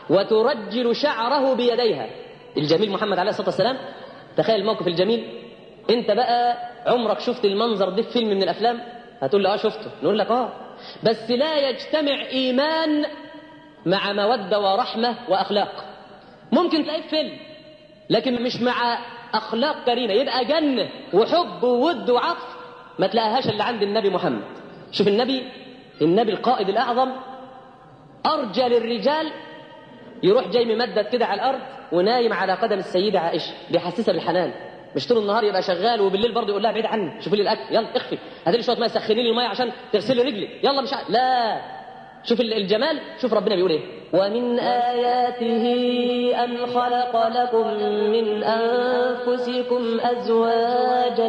Speaker 1: وترجل شعره بيديها الجميل محمد عليه الصلاه والسلام تخيل الموقف الجميل انت بقى عمرك شفت المنظر ده في فيلم من الافلام هتقول لي اه شفته نقول لك اه بس لا يجتمع ايمان مع موده ورحمه واخلاق ممكن تلاقيه في فيلم لكن مش مع اخلاق كريمه يبقى جنه وحب وود وعطف ما تلاقيهاش اللي عند النبي محمد شوف النبي النبي القائد الاعظم ارجل الرجال يروح جاي ممدد كده على الارض ونايم على قدم السيده عائشه بيحسسها بالحنان مش طول النهار يبقى شغال وبالليل برضه يقول لها بعيد عني شوفي لي الاكل يلا اخفي هاتي لي شويه ميه سخني لي الميه عشان تغسلي رجلي يلا مش ع... لا شوف الجمال شوف ربنا بيقول ايه ومن آياته أن خلق لكم من أنفسكم أزواجا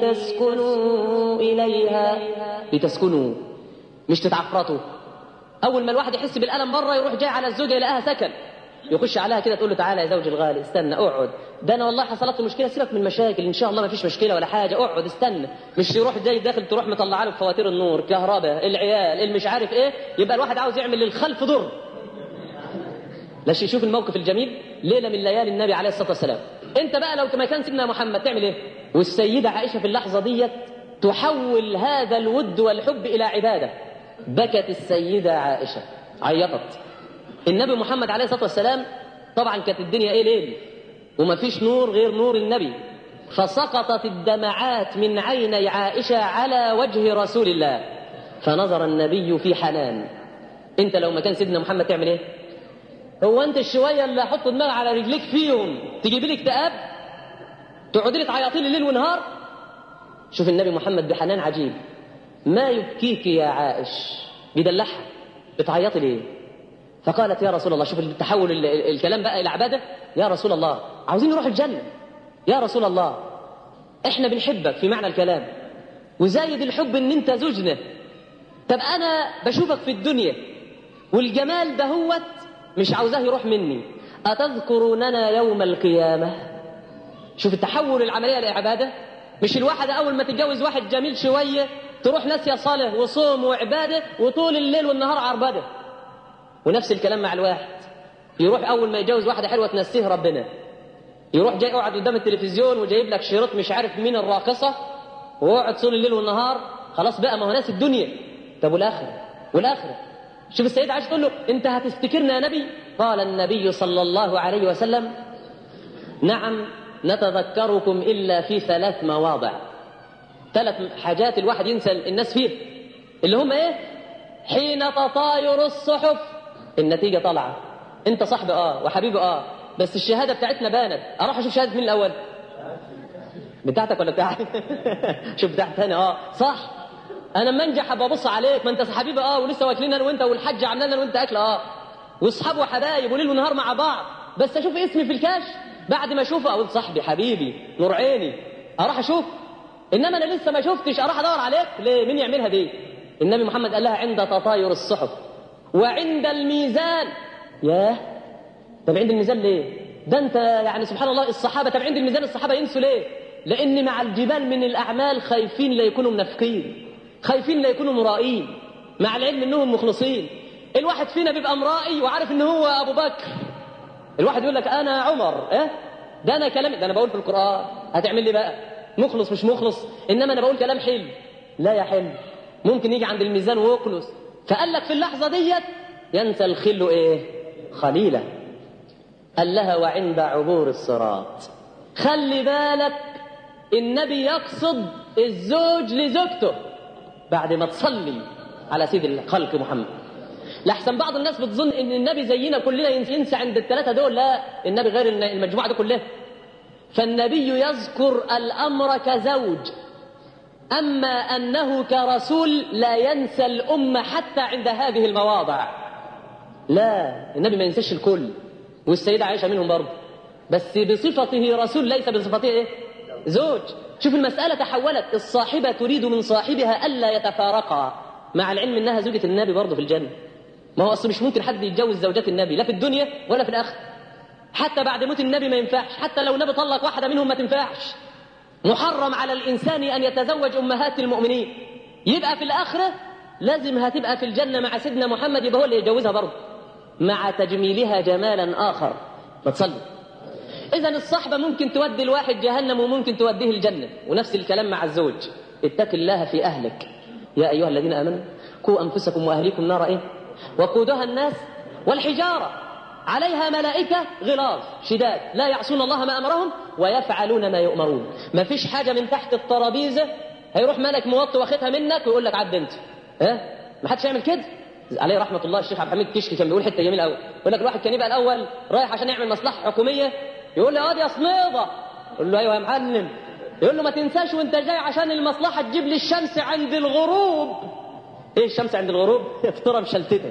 Speaker 1: لتسكنوا إليها لتسكنوا مش تتعفرطوا أول ما الواحد يحس بالألم بره يروح جاي على الزوجة يلاقيها سكن يخش عليها كده تقول له تعالى يا زوجي الغالي استنى اقعد ده انا والله حصلت له مشكله سيبك من المشاكل ان شاء الله ما فيش مشكله ولا حاجه اقعد استنى مش يروح جاي داخل تروح مطلع له فواتير النور كهرباء العيال المش عارف ايه يبقى الواحد عاوز يعمل للخلف ضر لا شوف الموقف الجميل ليله من ليالي النبي عليه الصلاه والسلام انت بقى لو كما كان سيدنا محمد تعمل ايه والسيده عائشه في اللحظه ديت تحول هذا الود والحب الى عباده بكت السيده عائشه عيطت النبي محمد عليه الصلاه والسلام طبعا كانت الدنيا ايه ليل وما فيش نور غير نور النبي فسقطت الدمعات من عيني عائشه على وجه رسول الله فنظر النبي في حنان انت لو مكان سيدنا محمد تعمل ايه هو انت الشويه اللي احط دماغي على رجليك فيهم تجيب لي اكتئاب تقعدي لي تعيطي لي ليل ونهار شوف النبي محمد بحنان عجيب ما يبكيك يا عائش بيدلعها بتعيطي ليه فقالت يا رسول الله شوف التحول الكلام بقى الى عباده يا رسول الله عاوزين نروح الجنه يا رسول الله احنا بنحبك في معنى الكلام وزايد الحب ان انت زوجنا طب انا بشوفك في الدنيا والجمال دهوت مش عاوزاه يروح مني اتذكروننا يوم القيامه شوف التحول العمليه لعباده مش الواحد اول ما تتجوز واحد جميل شويه تروح ناسيه صالح وصوم وعباده وطول الليل والنهار عربده ونفس الكلام مع الواحد يروح اول ما يتجوز واحده حلوه تنسيه ربنا يروح جاي يقعد قدام التلفزيون وجايب لك شريط مش عارف مين الراقصه ويقعد طول الليل والنهار خلاص بقى ما هو ناس الدنيا طب والاخره والاخره شوف السيدة عائشة تقول له أنت هتفتكرنا يا نبي قال النبي صلى الله عليه وسلم نعم نتذكركم إلا في ثلاث مواضع ثلاث حاجات الواحد ينسى الناس فيها اللي هم إيه حين تطاير الصحف النتيجة طالعة أنت صاحبي آه وحبيبي آه بس الشهادة بتاعتنا بانت أروح أشوف شهادة مين الأول بتاعتك ولا بتاعتي شوف بتاعتي أنا آه صح انا لما انجح ابقى ابص عليك ما انت حبيبي اه ولسه واكلين انا وانت والحاج عاملين انا وانت اكل اه واصحاب وحبايب وليل ونهار مع بعض بس اشوف اسمي في الكاش بعد ما اشوفه اقول صاحبي حبيبي نور عيني اروح اشوف انما انا لسه ما شفتش اروح ادور عليك ليه مين يعملها دي النبي محمد قال لها عند تطاير الصحف وعند الميزان ياه
Speaker 2: طب عند الميزان ليه ده انت يعني سبحان الله الصحابه طب عند الميزان الصحابه ينسوا ليه لان مع الجبال من الاعمال خايفين لا يكونوا منافقين خايفين لا يكونوا مرائين مع العلم انهم مخلصين الواحد فينا بيبقى مرائي وعارف ان هو ابو بكر الواحد يقول لك انا عمر اه ده انا كلام ده انا بقول في القران هتعمل لي بقى مخلص مش مخلص انما انا بقول كلام حلو لا يا حلو ممكن يجي عند الميزان ويخلص فقال لك في اللحظه ديت ينسى الخل ايه خليله قال لها وعند عبور الصراط خلي بالك النبي يقصد الزوج لزوجته بعد ما تصلي على سيد الخلق محمد لحسن بعض الناس بتظن ان النبي زينا كلنا ينسى عند الثلاثه دول لا النبي غير المجموعه دي كلها فالنبي يذكر الامر كزوج اما انه كرسول لا ينسى الامه حتى عند هذه المواضع لا النبي ما ينساش الكل والسيده عائشه منهم برضه بس بصفته رسول ليس بصفته ايه زوج شوف المساله تحولت الصاحبه تريد من صاحبها الا يتفارقا مع العلم انها زوجة النبي برضه في الجنة ما هو اصل مش ممكن حد يتجوز زوجات النبي لا في الدنيا ولا في الاخره حتى بعد موت النبي ما ينفعش حتى لو النبي طلق واحده منهم ما تنفعش محرم على الانسان ان يتزوج امهات المؤمنين يبقى في الاخره لازم هتبقى في الجنه مع سيدنا محمد يبقى هو اللي يتجوزها برضه مع تجميلها جمالا اخر ما تصلي اذا الصحبه ممكن تودي الواحد جهنم وممكن توديه الجنه ونفس الكلام مع الزوج اتق الله في اهلك يا ايها الذين امنوا قوا انفسكم واهليكم نار ايه وقودها الناس والحجاره عليها ملائكه غلاظ شداد لا يعصون الله ما امرهم ويفعلون ما يؤمرون ما فيش حاجه من تحت الترابيزه هيروح ملك موطي واخدها منك ويقول لك عد انت ها ما حدش يعمل كده عليه رحمه الله الشيخ عبد الحميد كشكي كان بيقول حته جميله قوي يقول لك الواحد كان يبقى الاول رايح عشان يعمل مصلحه حكوميه يقول له يا واد يا صميده يقول له ايوه يا معلم يقول له ما تنساش وانت جاي عشان المصلحه تجيب لي الشمس عند الغروب ايه الشمس عند الغروب فطوره مشلتته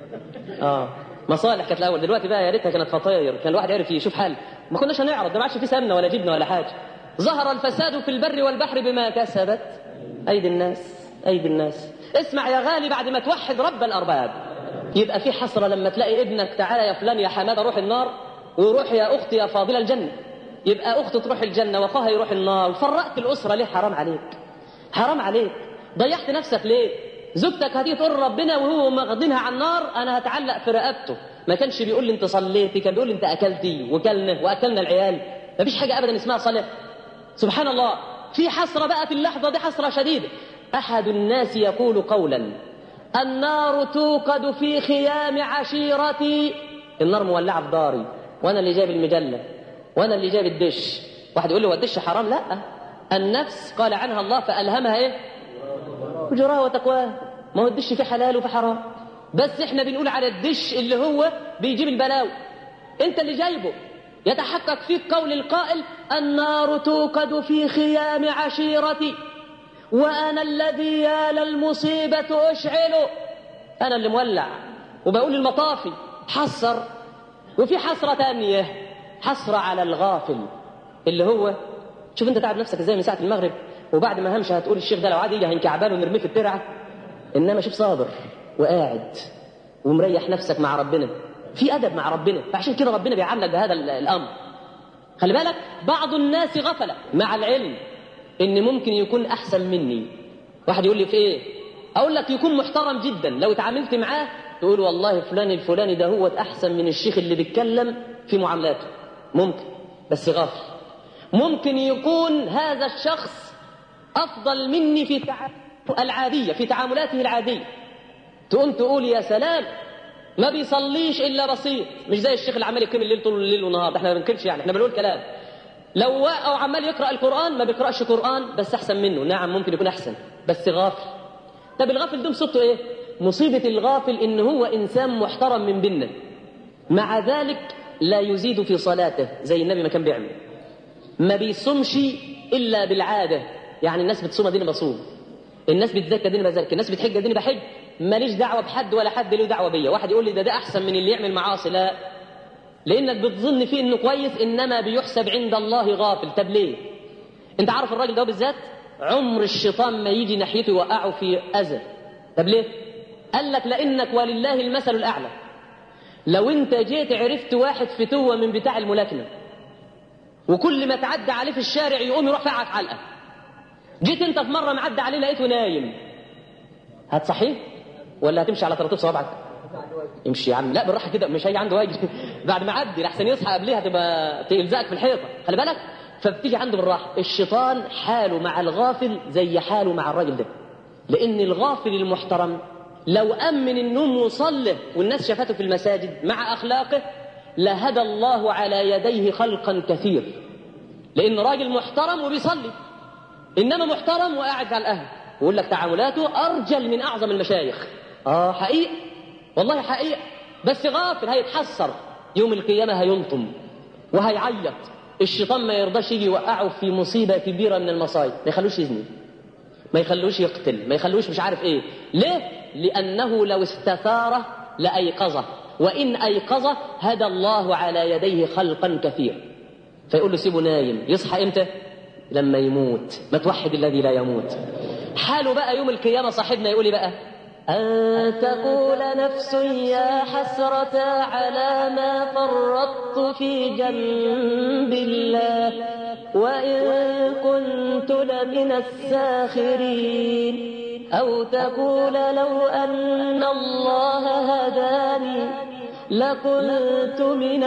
Speaker 2: اه مصالح كانت الاول دلوقتي بقى يا ريتها كانت فطاير كان الواحد يعرف يشوف حال ما كناش هنعرض ده ما عادش في سمنه ولا جبنه ولا حاجه ظهر الفساد في البر والبحر بما كسبت ايدي الناس ايدي الناس اسمع يا غالي بعد ما توحد رب الارباب يبقى في حسره لما تلاقي ابنك تعالى يا فلان يا حماده روح النار وروح يا اختي يا فاضله الجنه يبقى اخت تروح الجنه واخوها يروح النار فرقت الاسره ليه حرام عليك حرام عليك ضيعت نفسك ليه زوجتك هتيجي تقول ربنا وهو ماخدينها على النار انا هتعلق في رقبته ما كانش بيقول لي انت صليتي كان بيقول لي انت اكلتي وكلنا واكلنا العيال ما فيش حاجه ابدا اسمها صلاه سبحان الله في حسره بقى في اللحظه دي حسره شديده احد الناس يقول قولا النار توقد في خيام عشيرتي النار مولعه في داري وانا اللي جايب المجله وانا اللي جايب الدش واحد يقول لي هو الدش حرام لا النفس قال عنها الله فالهمها ايه فجورها وتقواها ما هو الدش في حلال وفي حرام بس احنا بنقول على الدش اللي هو بيجيب البلاوي انت اللي جايبه يتحقق فيك قول القائل النار توقد في خيام عشيرتي وانا الذي يا للمصيبه اشعله انا اللي مولع وبقول المطافي حصر وفي حسره تانيه حسره على الغافل اللي هو شوف انت تعب نفسك ازاي من ساعه المغرب وبعد ما همشي هتقول الشيخ ده لو عاد يجي هينكعبان ونرميه في الترعه انما شوف صابر وقاعد ومريح نفسك مع ربنا في ادب مع ربنا فعشان كده ربنا بيعاملك بهذا الامر خلي بالك بعض الناس غفله مع العلم ان ممكن يكون احسن مني واحد يقول لي في ايه اقول لك يكون محترم جدا لو اتعاملت معاه تقول والله فلان الفلاني ده هو احسن من الشيخ اللي بيتكلم في معاملاته ممكن بس غافل ممكن يكون هذا الشخص افضل مني في تعاملاته العاديه في تعاملاته العاديه تقوم تقول يا سلام ما بيصليش الا بسيط مش زي الشيخ اللي عمال يقيم الليل طول الليل والنهار احنا ما بنكرش يعني احنا بنقول كلام لو او عمال يقرا القران ما بيقراش قران بس احسن منه نعم ممكن يكون احسن بس غافل طب الغافل ده مصيبته ايه مصيبه الغافل ان هو انسان محترم من بيننا مع ذلك لا يزيد في صلاته زي النبي ما كان بيعمل ما بيصومش الا بالعاده يعني الناس بتصوم اديني بصوم الناس بتزكى اديني بزكي الناس بتحج اديني بحج ماليش دعوه بحد ولا حد له دعوه بيا واحد يقول لي ده ده احسن من اللي يعمل معاصي لا لانك بتظن فيه انه كويس انما بيحسب عند الله غافل طب ليه انت عارف الراجل ده بالذات عمر الشيطان ما يجي ناحيته يوقعه في اذى طب ليه قال لك لانك ولله المثل الاعلى لو انت جيت عرفت واحد فتوة من بتاع الملاكمة وكل ما تعدى عليه في الشارع يقوم يروح فعك علقة جيت انت في مرة معدى عليه لقيته نايم هتصحيه ولا هتمشي على طراطيف صوابعك امشي يا عم لا بالراحه كده مش هيجي عنده واجب بعد ما عدي لحسن يصحى قبلها تبقى تلزقك في الحيطه خلي بالك فبتيجي عنده بالراحه الشيطان حاله مع الغافل زي حاله مع الراجل ده لان الغافل المحترم لو امن النوم وصلى والناس شافته في المساجد مع اخلاقه لهدى الله على يديه خلقا كثير لان راجل محترم وبيصلي انما محترم وقاعد على القهوه ويقول لك تعاملاته ارجل من اعظم المشايخ اه حقيقه والله حقيقه بس غافل هيتحسر يوم القيامه هينطم وهيعيط الشيطان ما يرضاش يجي يوقعه في مصيبه كبيره من المصايب ما يخلوش يزني ما يخلوش يقتل ما يخلوش مش عارف ايه ليه لانه لو استثاره لايقظه وان ايقظه هدى الله على يديه خلقا كثير فيقول له سيبه نايم يصحى امتى لما يموت ما توحد الذي لا يموت حاله بقى يوم القيامة صاحبنا يقول لي بقى أن تقول نفس يا حسرة على ما فرطت في جنب الله وإن كنت لمن الساخرين أو تقول لو أن الله هداني لكنت من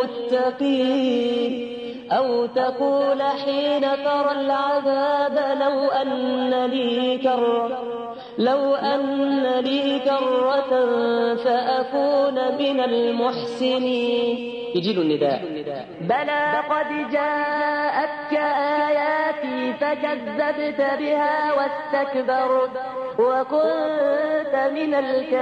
Speaker 2: المتقين أو تقول حين ترى العذاب لو أن لي كرة لو أن لي كرة فأكون من المحسنين يجي له النداء
Speaker 3: بلى قد جاءتك آياتي فكذبت بها واستكبرت وكنت من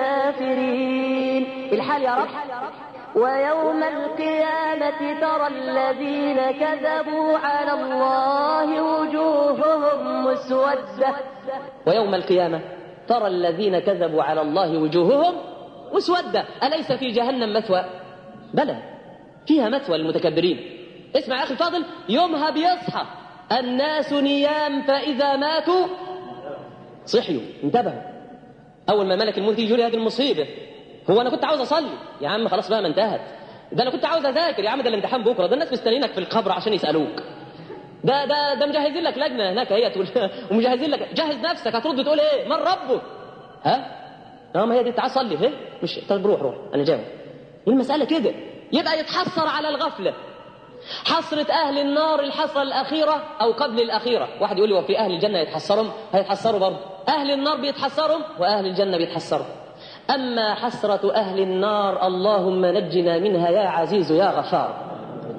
Speaker 3: الكافرين الحال يا رب ويوم القيامة ترى الذين كذبوا على الله وجوههم مسودة
Speaker 2: ويوم القيامة ترى الذين كذبوا على الله وجوههم مسودة أليس في جهنم مثوى بلى فيها مثوى للمتكبرين اسمع يا أخي الفاضل يومها بيصحى الناس نيام فإذا ماتوا صحيوا انتبهوا أول ما ملك الموت يجي هذه المصيبة هو انا كنت عاوز اصلي يا عم خلاص بقى ما انتهت ده انا كنت عاوز اذاكر يا عم ده الامتحان بكره ده الناس مستنيينك في القبر عشان يسالوك ده ده ده مجهزين لك لجنه هناك هي تقول ومجهزين لك جهز نفسك هترد تقول ايه من ربك ها اه ما هي دي تعال صلي هي مش طيب روح روح انا جاوب المساله كده يبقى يتحسر على الغفله حسرة أهل النار الحسرة الأخيرة أو قبل الأخيرة واحد يقول لي وفي أهل الجنة يتحسرهم هيتحسروا برضه أهل النار بيتحسروا وأهل الجنة بيتحسروا أما حسرة أهل النار اللهم نجنا منها يا عزيز يا غفار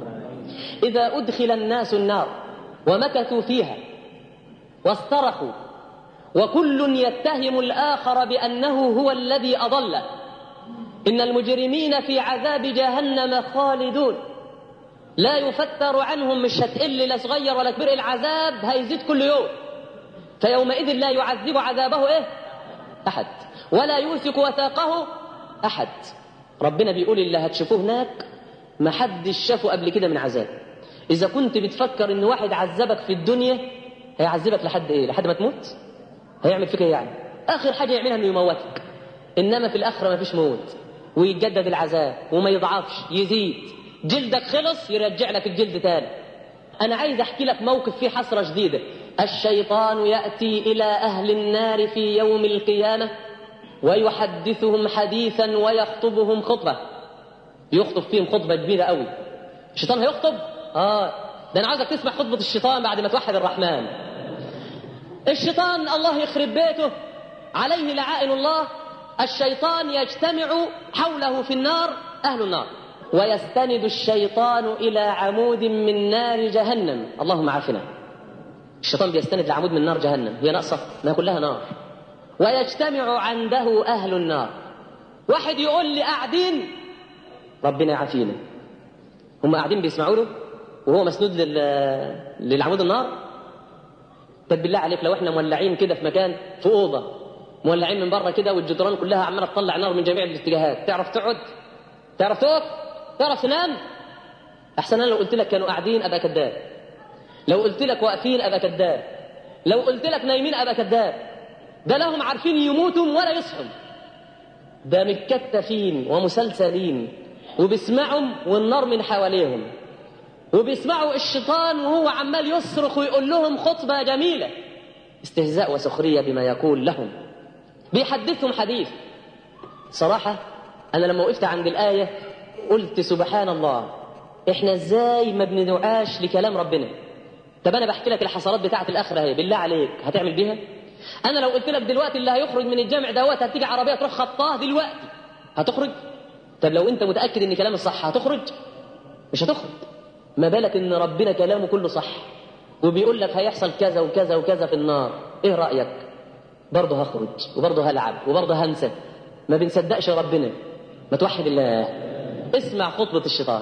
Speaker 2: إذا أدخل الناس النار ومكثوا فيها واسترخوا وكل يتهم الآخر بأنه هو الذي أضله إن المجرمين في عذاب جهنم خالدون لا يفتر عنهم مش هتقل لا صغير ولا كبير العذاب هيزيد كل يوم فيومئذ لا يعذب عذابه إيه أحد ولا يوثق وثاقه أحد ربنا بيقول اللي هتشوفوه هناك ما حدش شافه قبل كده من عذاب إذا كنت بتفكر إن واحد عذبك في الدنيا هيعذبك لحد إيه لحد ما تموت هيعمل فيك إيه يعني آخر حاجة يعملها إنه يموتك إنما في الآخرة ما فيش موت ويتجدد العذاب وما يضعفش يزيد جلدك خلص يرجع لك الجلد تاني أنا عايز أحكي لك موقف فيه حسرة جديدة الشيطان يأتي إلى أهل النار في يوم القيامة ويحدثهم حديثا ويخطبهم خطبة يخطب فيهم خطبة كبيرة قوي الشيطان هيخطب آه ده أنا عاوزك تسمع خطبة الشيطان بعد ما توحد الرحمن الشيطان الله يخرب بيته عليه لعائن الله الشيطان يجتمع حوله في النار أهل النار ويستند الشيطان إلى عمود من نار جهنم اللهم عافنا الشيطان بيستند لعمود من نار جهنم هي ناقصة ما كلها نار ويجتمع عنده أهل النار واحد يقول لي قاعدين ربنا يعافينا هم قاعدين بيسمعوا له وهو مسنود لل... للعمود النار طب بالله عليك لو احنا مولعين كده في مكان في اوضه مولعين من بره كده والجدران كلها عماله تطلع نار من جميع الاتجاهات تعرف تقعد تعرف تقف تعرف تنام احسن انا لو قلت لك كانوا قاعدين ابقى كذاب لو قلت لك واقفين ابقى كذاب لو قلت لك نايمين ابقى كذاب ده لهم عارفين يموتوا ولا يصحوا ده متكتفين ومسلسلين وبيسمعهم والنار من حواليهم وبيسمعوا الشيطان وهو عمال يصرخ ويقول لهم خطبة جميلة استهزاء وسخرية بما يقول لهم بيحدثهم حديث صراحة أنا لما وقفت عند الآية قلت سبحان الله إحنا إزاي ما بندعاش لكلام ربنا طب أنا بحكي لك الحصلات بتاعة الآخرة اهي بالله عليك هتعمل بيها أنا لو قلت لك دلوقتي اللي هيخرج من الجامع دوت هتيجي عربية تروح خطاه دلوقتي هتخرج طب لو أنت متأكد إن كلامي صح هتخرج مش هتخرج ما بالك إن ربنا كلامه كله صح وبيقول لك هيحصل كذا وكذا وكذا في النار إيه رأيك برضه هخرج وبرضه هلعب وبرضه هنسى ما بنصدقش ربنا ما توحد الله اسمع خطبة الشيطان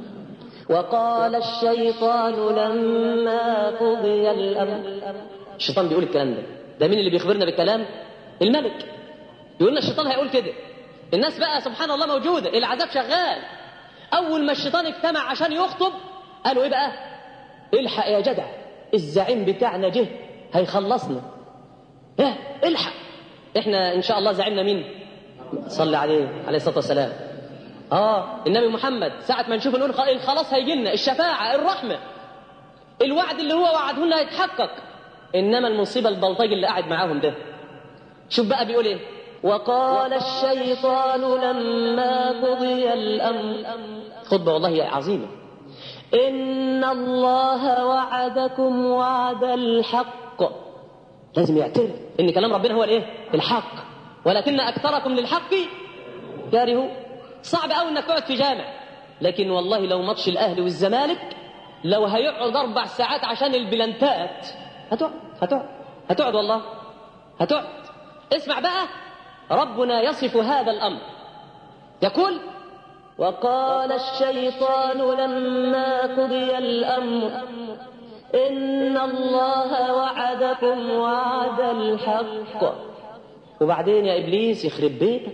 Speaker 3: وقال الشيطان لما قضي الأمر
Speaker 2: الشيطان بيقول الكلام ده ده مين اللي بيخبرنا بالكلام الملك يقول لنا الشيطان هيقول كده الناس بقى سبحان الله موجودة العذاب شغال أول ما الشيطان اجتمع عشان يخطب قالوا إيه بقى الحق يا جدع الزعيم بتاعنا جه هيخلصنا اه الحق احنا ان شاء الله زعيمنا مين صلي عليه عليه الصلاه والسلام اه النبي محمد ساعه ما نشوف نقول الخلاص هيجي لنا الشفاعه الرحمه الوعد اللي هو وعده لنا هيتحقق انما المصيبه البلطجي اللي قاعد معاهم ده شوف بقى بيقول ايه
Speaker 3: وقال الشيطان لما قضي الأمر
Speaker 2: خطبه والله عظيمه
Speaker 3: إن الله وعدكم وعد الحق
Speaker 2: لازم يعترف ان كلام ربنا هو الايه الحق ولكن اكثركم للحق كارهوا صعب قوي انك تقعد في جامع لكن والله لو ماتش الاهلي والزمالك لو هيقعد اربع ساعات عشان البلانتات هتقعد هتقعد هتقعد والله هتقعد اسمع بقى ربنا يصف هذا الامر يقول
Speaker 3: وقال الشيطان لما قضي الأمر إن الله وعدكم وعد الحق
Speaker 2: وبعدين يا ابليس يخرب بيتك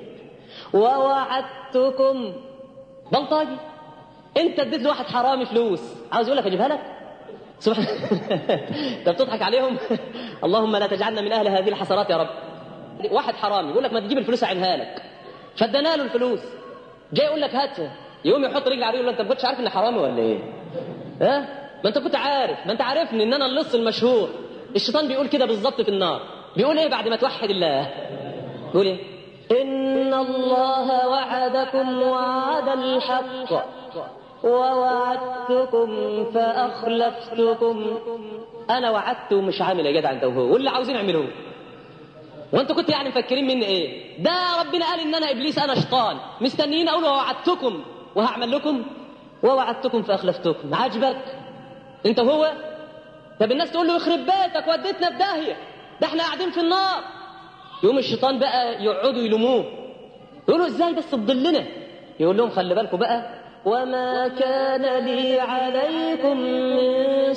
Speaker 3: ووعدتكم
Speaker 2: بلطجي انت اديت لواحد حرامي فلوس عاوز يقول لك اجيبها لك سبحان انت بتضحك عليهم اللهم لا تجعلنا من اهل هذه الحسرات يا رب واحد حرامي يقول لك ما تجيب الفلوس اعينها لك فادانا له الفلوس جاي يقول لك هاتها يقوم يحط رجل عليه يقول له انت ما كنتش عارف اني حرامي ولا ايه؟ ها؟ ما انت كنت عارف ما انت عارفني ان انا اللص المشهور الشيطان بيقول كده بالظبط في النار بيقول ايه بعد ما توحد الله؟ بيقول ايه؟
Speaker 3: إن الله وعدكم وعد الحق ووعدتكم فأخلفتكم
Speaker 2: انا وعدت ومش عامل يا جدع انت وهو واللي عاوزين اعملوه وانتوا كنتوا يعني مفكرين مني ايه ده ربنا قال ان انا ابليس انا شيطان مستنيين اقول ووعدتكم وهعمل لكم ووعدتكم فاخلفتكم عاجبك انت هو طب الناس تقول له يخرب بيتك وديتنا في داهيه ده احنا قاعدين في النار يوم الشيطان بقى يقعدوا يلوموه يقولوا ازاي بس تضلنا يقول لهم خلي بالكم بقى
Speaker 3: وما كان لي عليكم من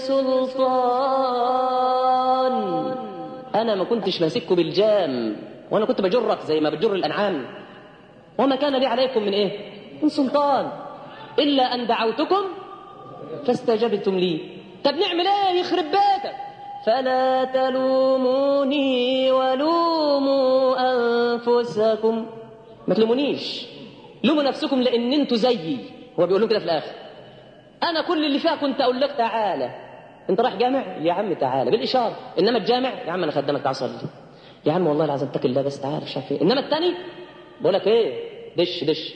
Speaker 3: سلطان
Speaker 2: انا ما كنتش ماسككم بالجام وانا كنت بجرك زي ما بجر الانعام وما كان لي عليكم من ايه من سلطان الا ان دعوتكم فاستجبتم لي طب نعمل ايه يخرب بيتك
Speaker 3: فلا تلوموني ولوموا أنفسكم
Speaker 2: ما تلومونيش لوموا نفسكم لان انتوا زيي هو بيقول لهم كده في الاخر انا كل اللي فيها كنت اقول لك تعالى انت رايح جامع يا عم تعالى بالاشاره انما الجامع يا عم انا خدامك تعال صلي يا عم والله العظيم اتق الله بس تعالى مش عارف ايه انما الثاني بقول لك ايه دش دش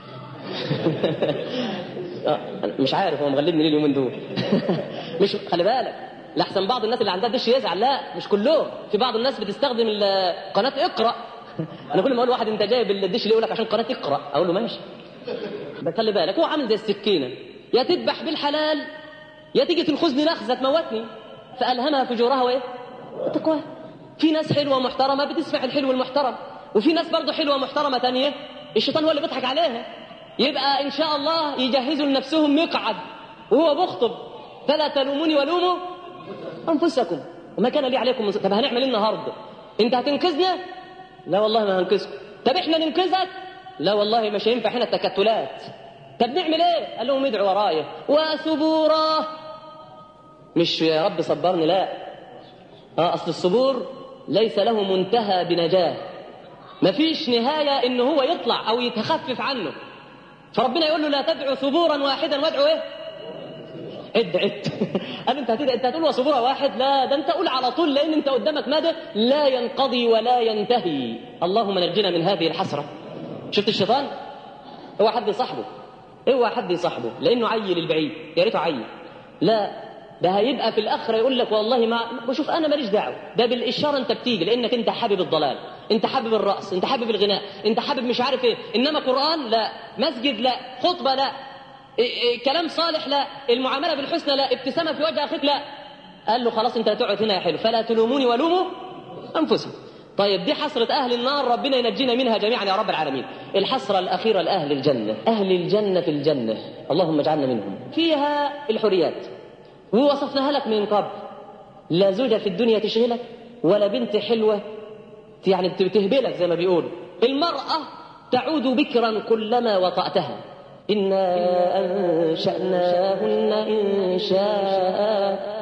Speaker 2: آه، أنا مش عارف هو مغلبني ليه اليومين دول مش خلي بالك لحسن بعض الناس اللي عندها دش يزعل لا مش كلهم في بعض الناس بتستخدم ال- قناه اقرا انا كل ما اقول واحد انت جايب الدش ليه يقول لك عشان قناه اقرا اقول له ماشي بس خلي بالك هو عامل زي السكينه يا تذبح بالحلال يا تيجي تنخذني نخزه تموتني فالهمها فجورها وايه؟ التقوى في ناس حلوه محترمه بتسمع الحلو المحترم وفي ناس برضه حلوه محترمه تانية الشيطان هو اللي بيضحك عليها يبقى ان شاء الله يجهزوا لنفسهم مقعد وهو بيخطب فلا تلوموني ولوموا انفسكم وما كان لي عليكم من طب هنعمل ايه النهارده؟ انت هتنقذنا؟ لا والله ما هنقذكم طب احنا ننقذك؟ لا والله مش هينفع هنا التكتلات طب نعمل ايه؟ قال لهم ادعوا ورايا وثبورا مش يا رب صبرني لا اه اصل الصبور ليس له منتهى بنجاه مفيش نهاية إن هو يطلع أو يتخفف عنه فربنا يقول له لا تدعو ثبورا واحدا وادعو إيه عد عد قال انت هتدعي انت هتقول وصبورة واحد لا ده انت قول على طول لان انت قدامك مدى لا ينقضي ولا ينتهي اللهم نجنا من هذه الحسره شفت الشيطان هو حد يصاحبه اوعى حد يصاحبه لانه عيل البعيد يا ريته عيل لا ده هيبقى في الاخره يقول لك والله ما وشوف انا ماليش دعوه ده بالاشاره انت بتيجي لانك انت حابب الضلال انت حابب الرقص انت حابب الغناء انت حابب مش عارف ايه انما قران لا مسجد لا خطبه لا إيه إيه كلام صالح لا المعامله بالحسنى لا ابتسامه في وجه اخيك لا قال له خلاص انت هتقعد هنا يا حلو فلا تلوموني ولوموا انفسكم طيب دي حسرة أهل النار ربنا ينجينا منها جميعا يا رب العالمين الحسرة الأخيرة لأهل الجنة أهل الجنة في الجنة اللهم اجعلنا منهم فيها الحريات ووصفناها لك من قبل لا زوجة في الدنيا تشغلك ولا بنت حلوة يعني تهبلك زي ما بيقولوا المرأة تعود بكرا كلما وطأتها إنا أنشأناهن إنشاء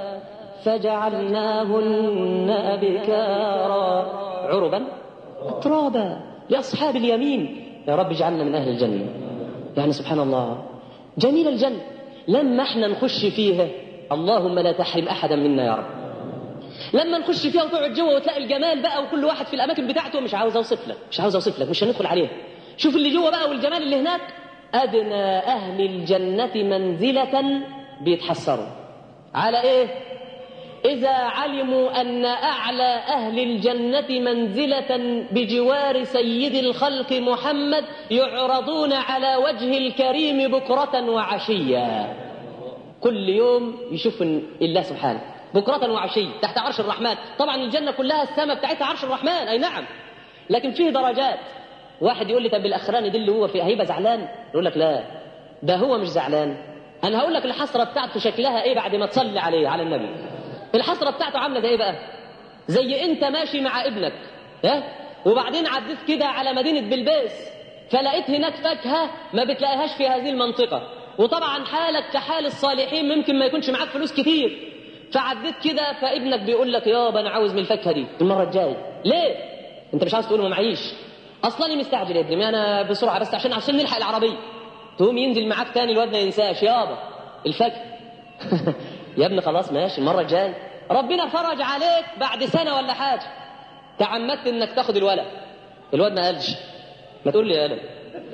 Speaker 2: فجعلناهن أبكارا عربا أترابا لأصحاب اليمين يا رب اجعلنا من أهل الجنة يعني سبحان الله جميل الجنة لما احنا نخش فيها اللهم لا تحرم أحدا منا يا رب لما نخش فيها وتقعد جوه وتلاقي الجمال بقى وكل واحد في الأماكن بتاعته مش عاوز أوصف لك مش عاوز أوصف لك مش هندخل عليها شوف اللي جوه بقى والجمال اللي هناك أدنى أهل الجنة منزلة بيتحسروا على إيه؟ إذا علموا أن أعلى أهل الجنة منزلة بجوار سيد الخلق محمد يعرضون على وجه الكريم بكرة وعشيا كل يوم يشوف الله سبحانه بكرة وعشيا تحت عرش الرحمن طبعا الجنة كلها السماء بتاعتها عرش الرحمن أي نعم لكن فيه درجات واحد يقول لي طب الأخراني دي اللي هو في هيبقى زعلان يقول لك لا ده هو مش زعلان أنا هقول لك الحسرة بتاعته شكلها إيه بعد ما تصلي عليه على النبي الحسرة بتاعته عاملة زي ايه بقى زي انت ماشي مع ابنك ها وبعدين عديت كده على مدينة بلبيس فلقيت هناك فاكهة ما بتلاقيهاش في هذه المنطقة وطبعا حالك كحال الصالحين ممكن ما يكونش معاك فلوس كتير فعديت كده فابنك بيقول لك يابا انا عاوز من الفاكهة دي المرة الجاية ليه انت مش عاوز تقول ما معيش اصلا انا مستعجل يا ابني انا بسرعة بس عشان عشان نلحق العربية تقوم ينزل معاك تاني الواد ما ينساش يابا الفاكهة يا ابني خلاص ماشي المرة الجاية ربنا فرج عليك بعد سنة ولا حاجة تعمدت انك تاخد الولد الواد ما قالش ما تقول لي يا ولد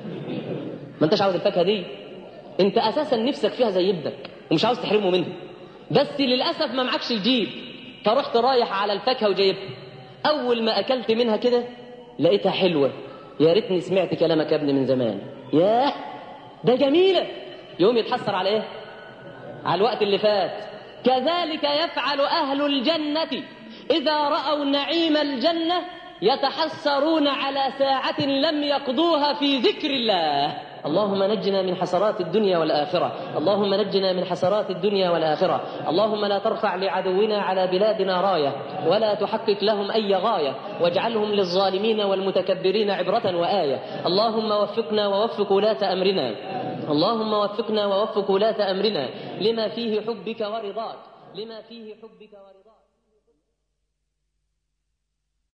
Speaker 2: ما انتش عاوز الفاكهة دي انت اساسا نفسك فيها زي ابنك ومش عاوز تحرمه منها بس للأسف ما معكش الجيب فرحت رايح على الفاكهة وجايبها أول ما أكلت منها كده لقيتها حلوة يا ريتني سمعت كلامك يا ابني من زمان ياه ده جميلة يوم يتحسر على ايه على الوقت اللي فات كذلك يفعل أهل الجنة إذا رأوا نعيم الجنة يتحسرون على ساعة لم يقضوها في ذكر الله اللهم نجنا من حسرات الدنيا والآخرة اللهم نجنا من حسرات الدنيا والآخرة اللهم لا ترفع لعدونا على بلادنا راية ولا تحقق لهم أي غاية واجعلهم للظالمين والمتكبرين عبرة وآية اللهم وفقنا ووفق ولاة أمرنا اللهم وفقنا ووفق ولاة أمرنا لما فيه حبك ورضاك لما فيه حبك ورضاك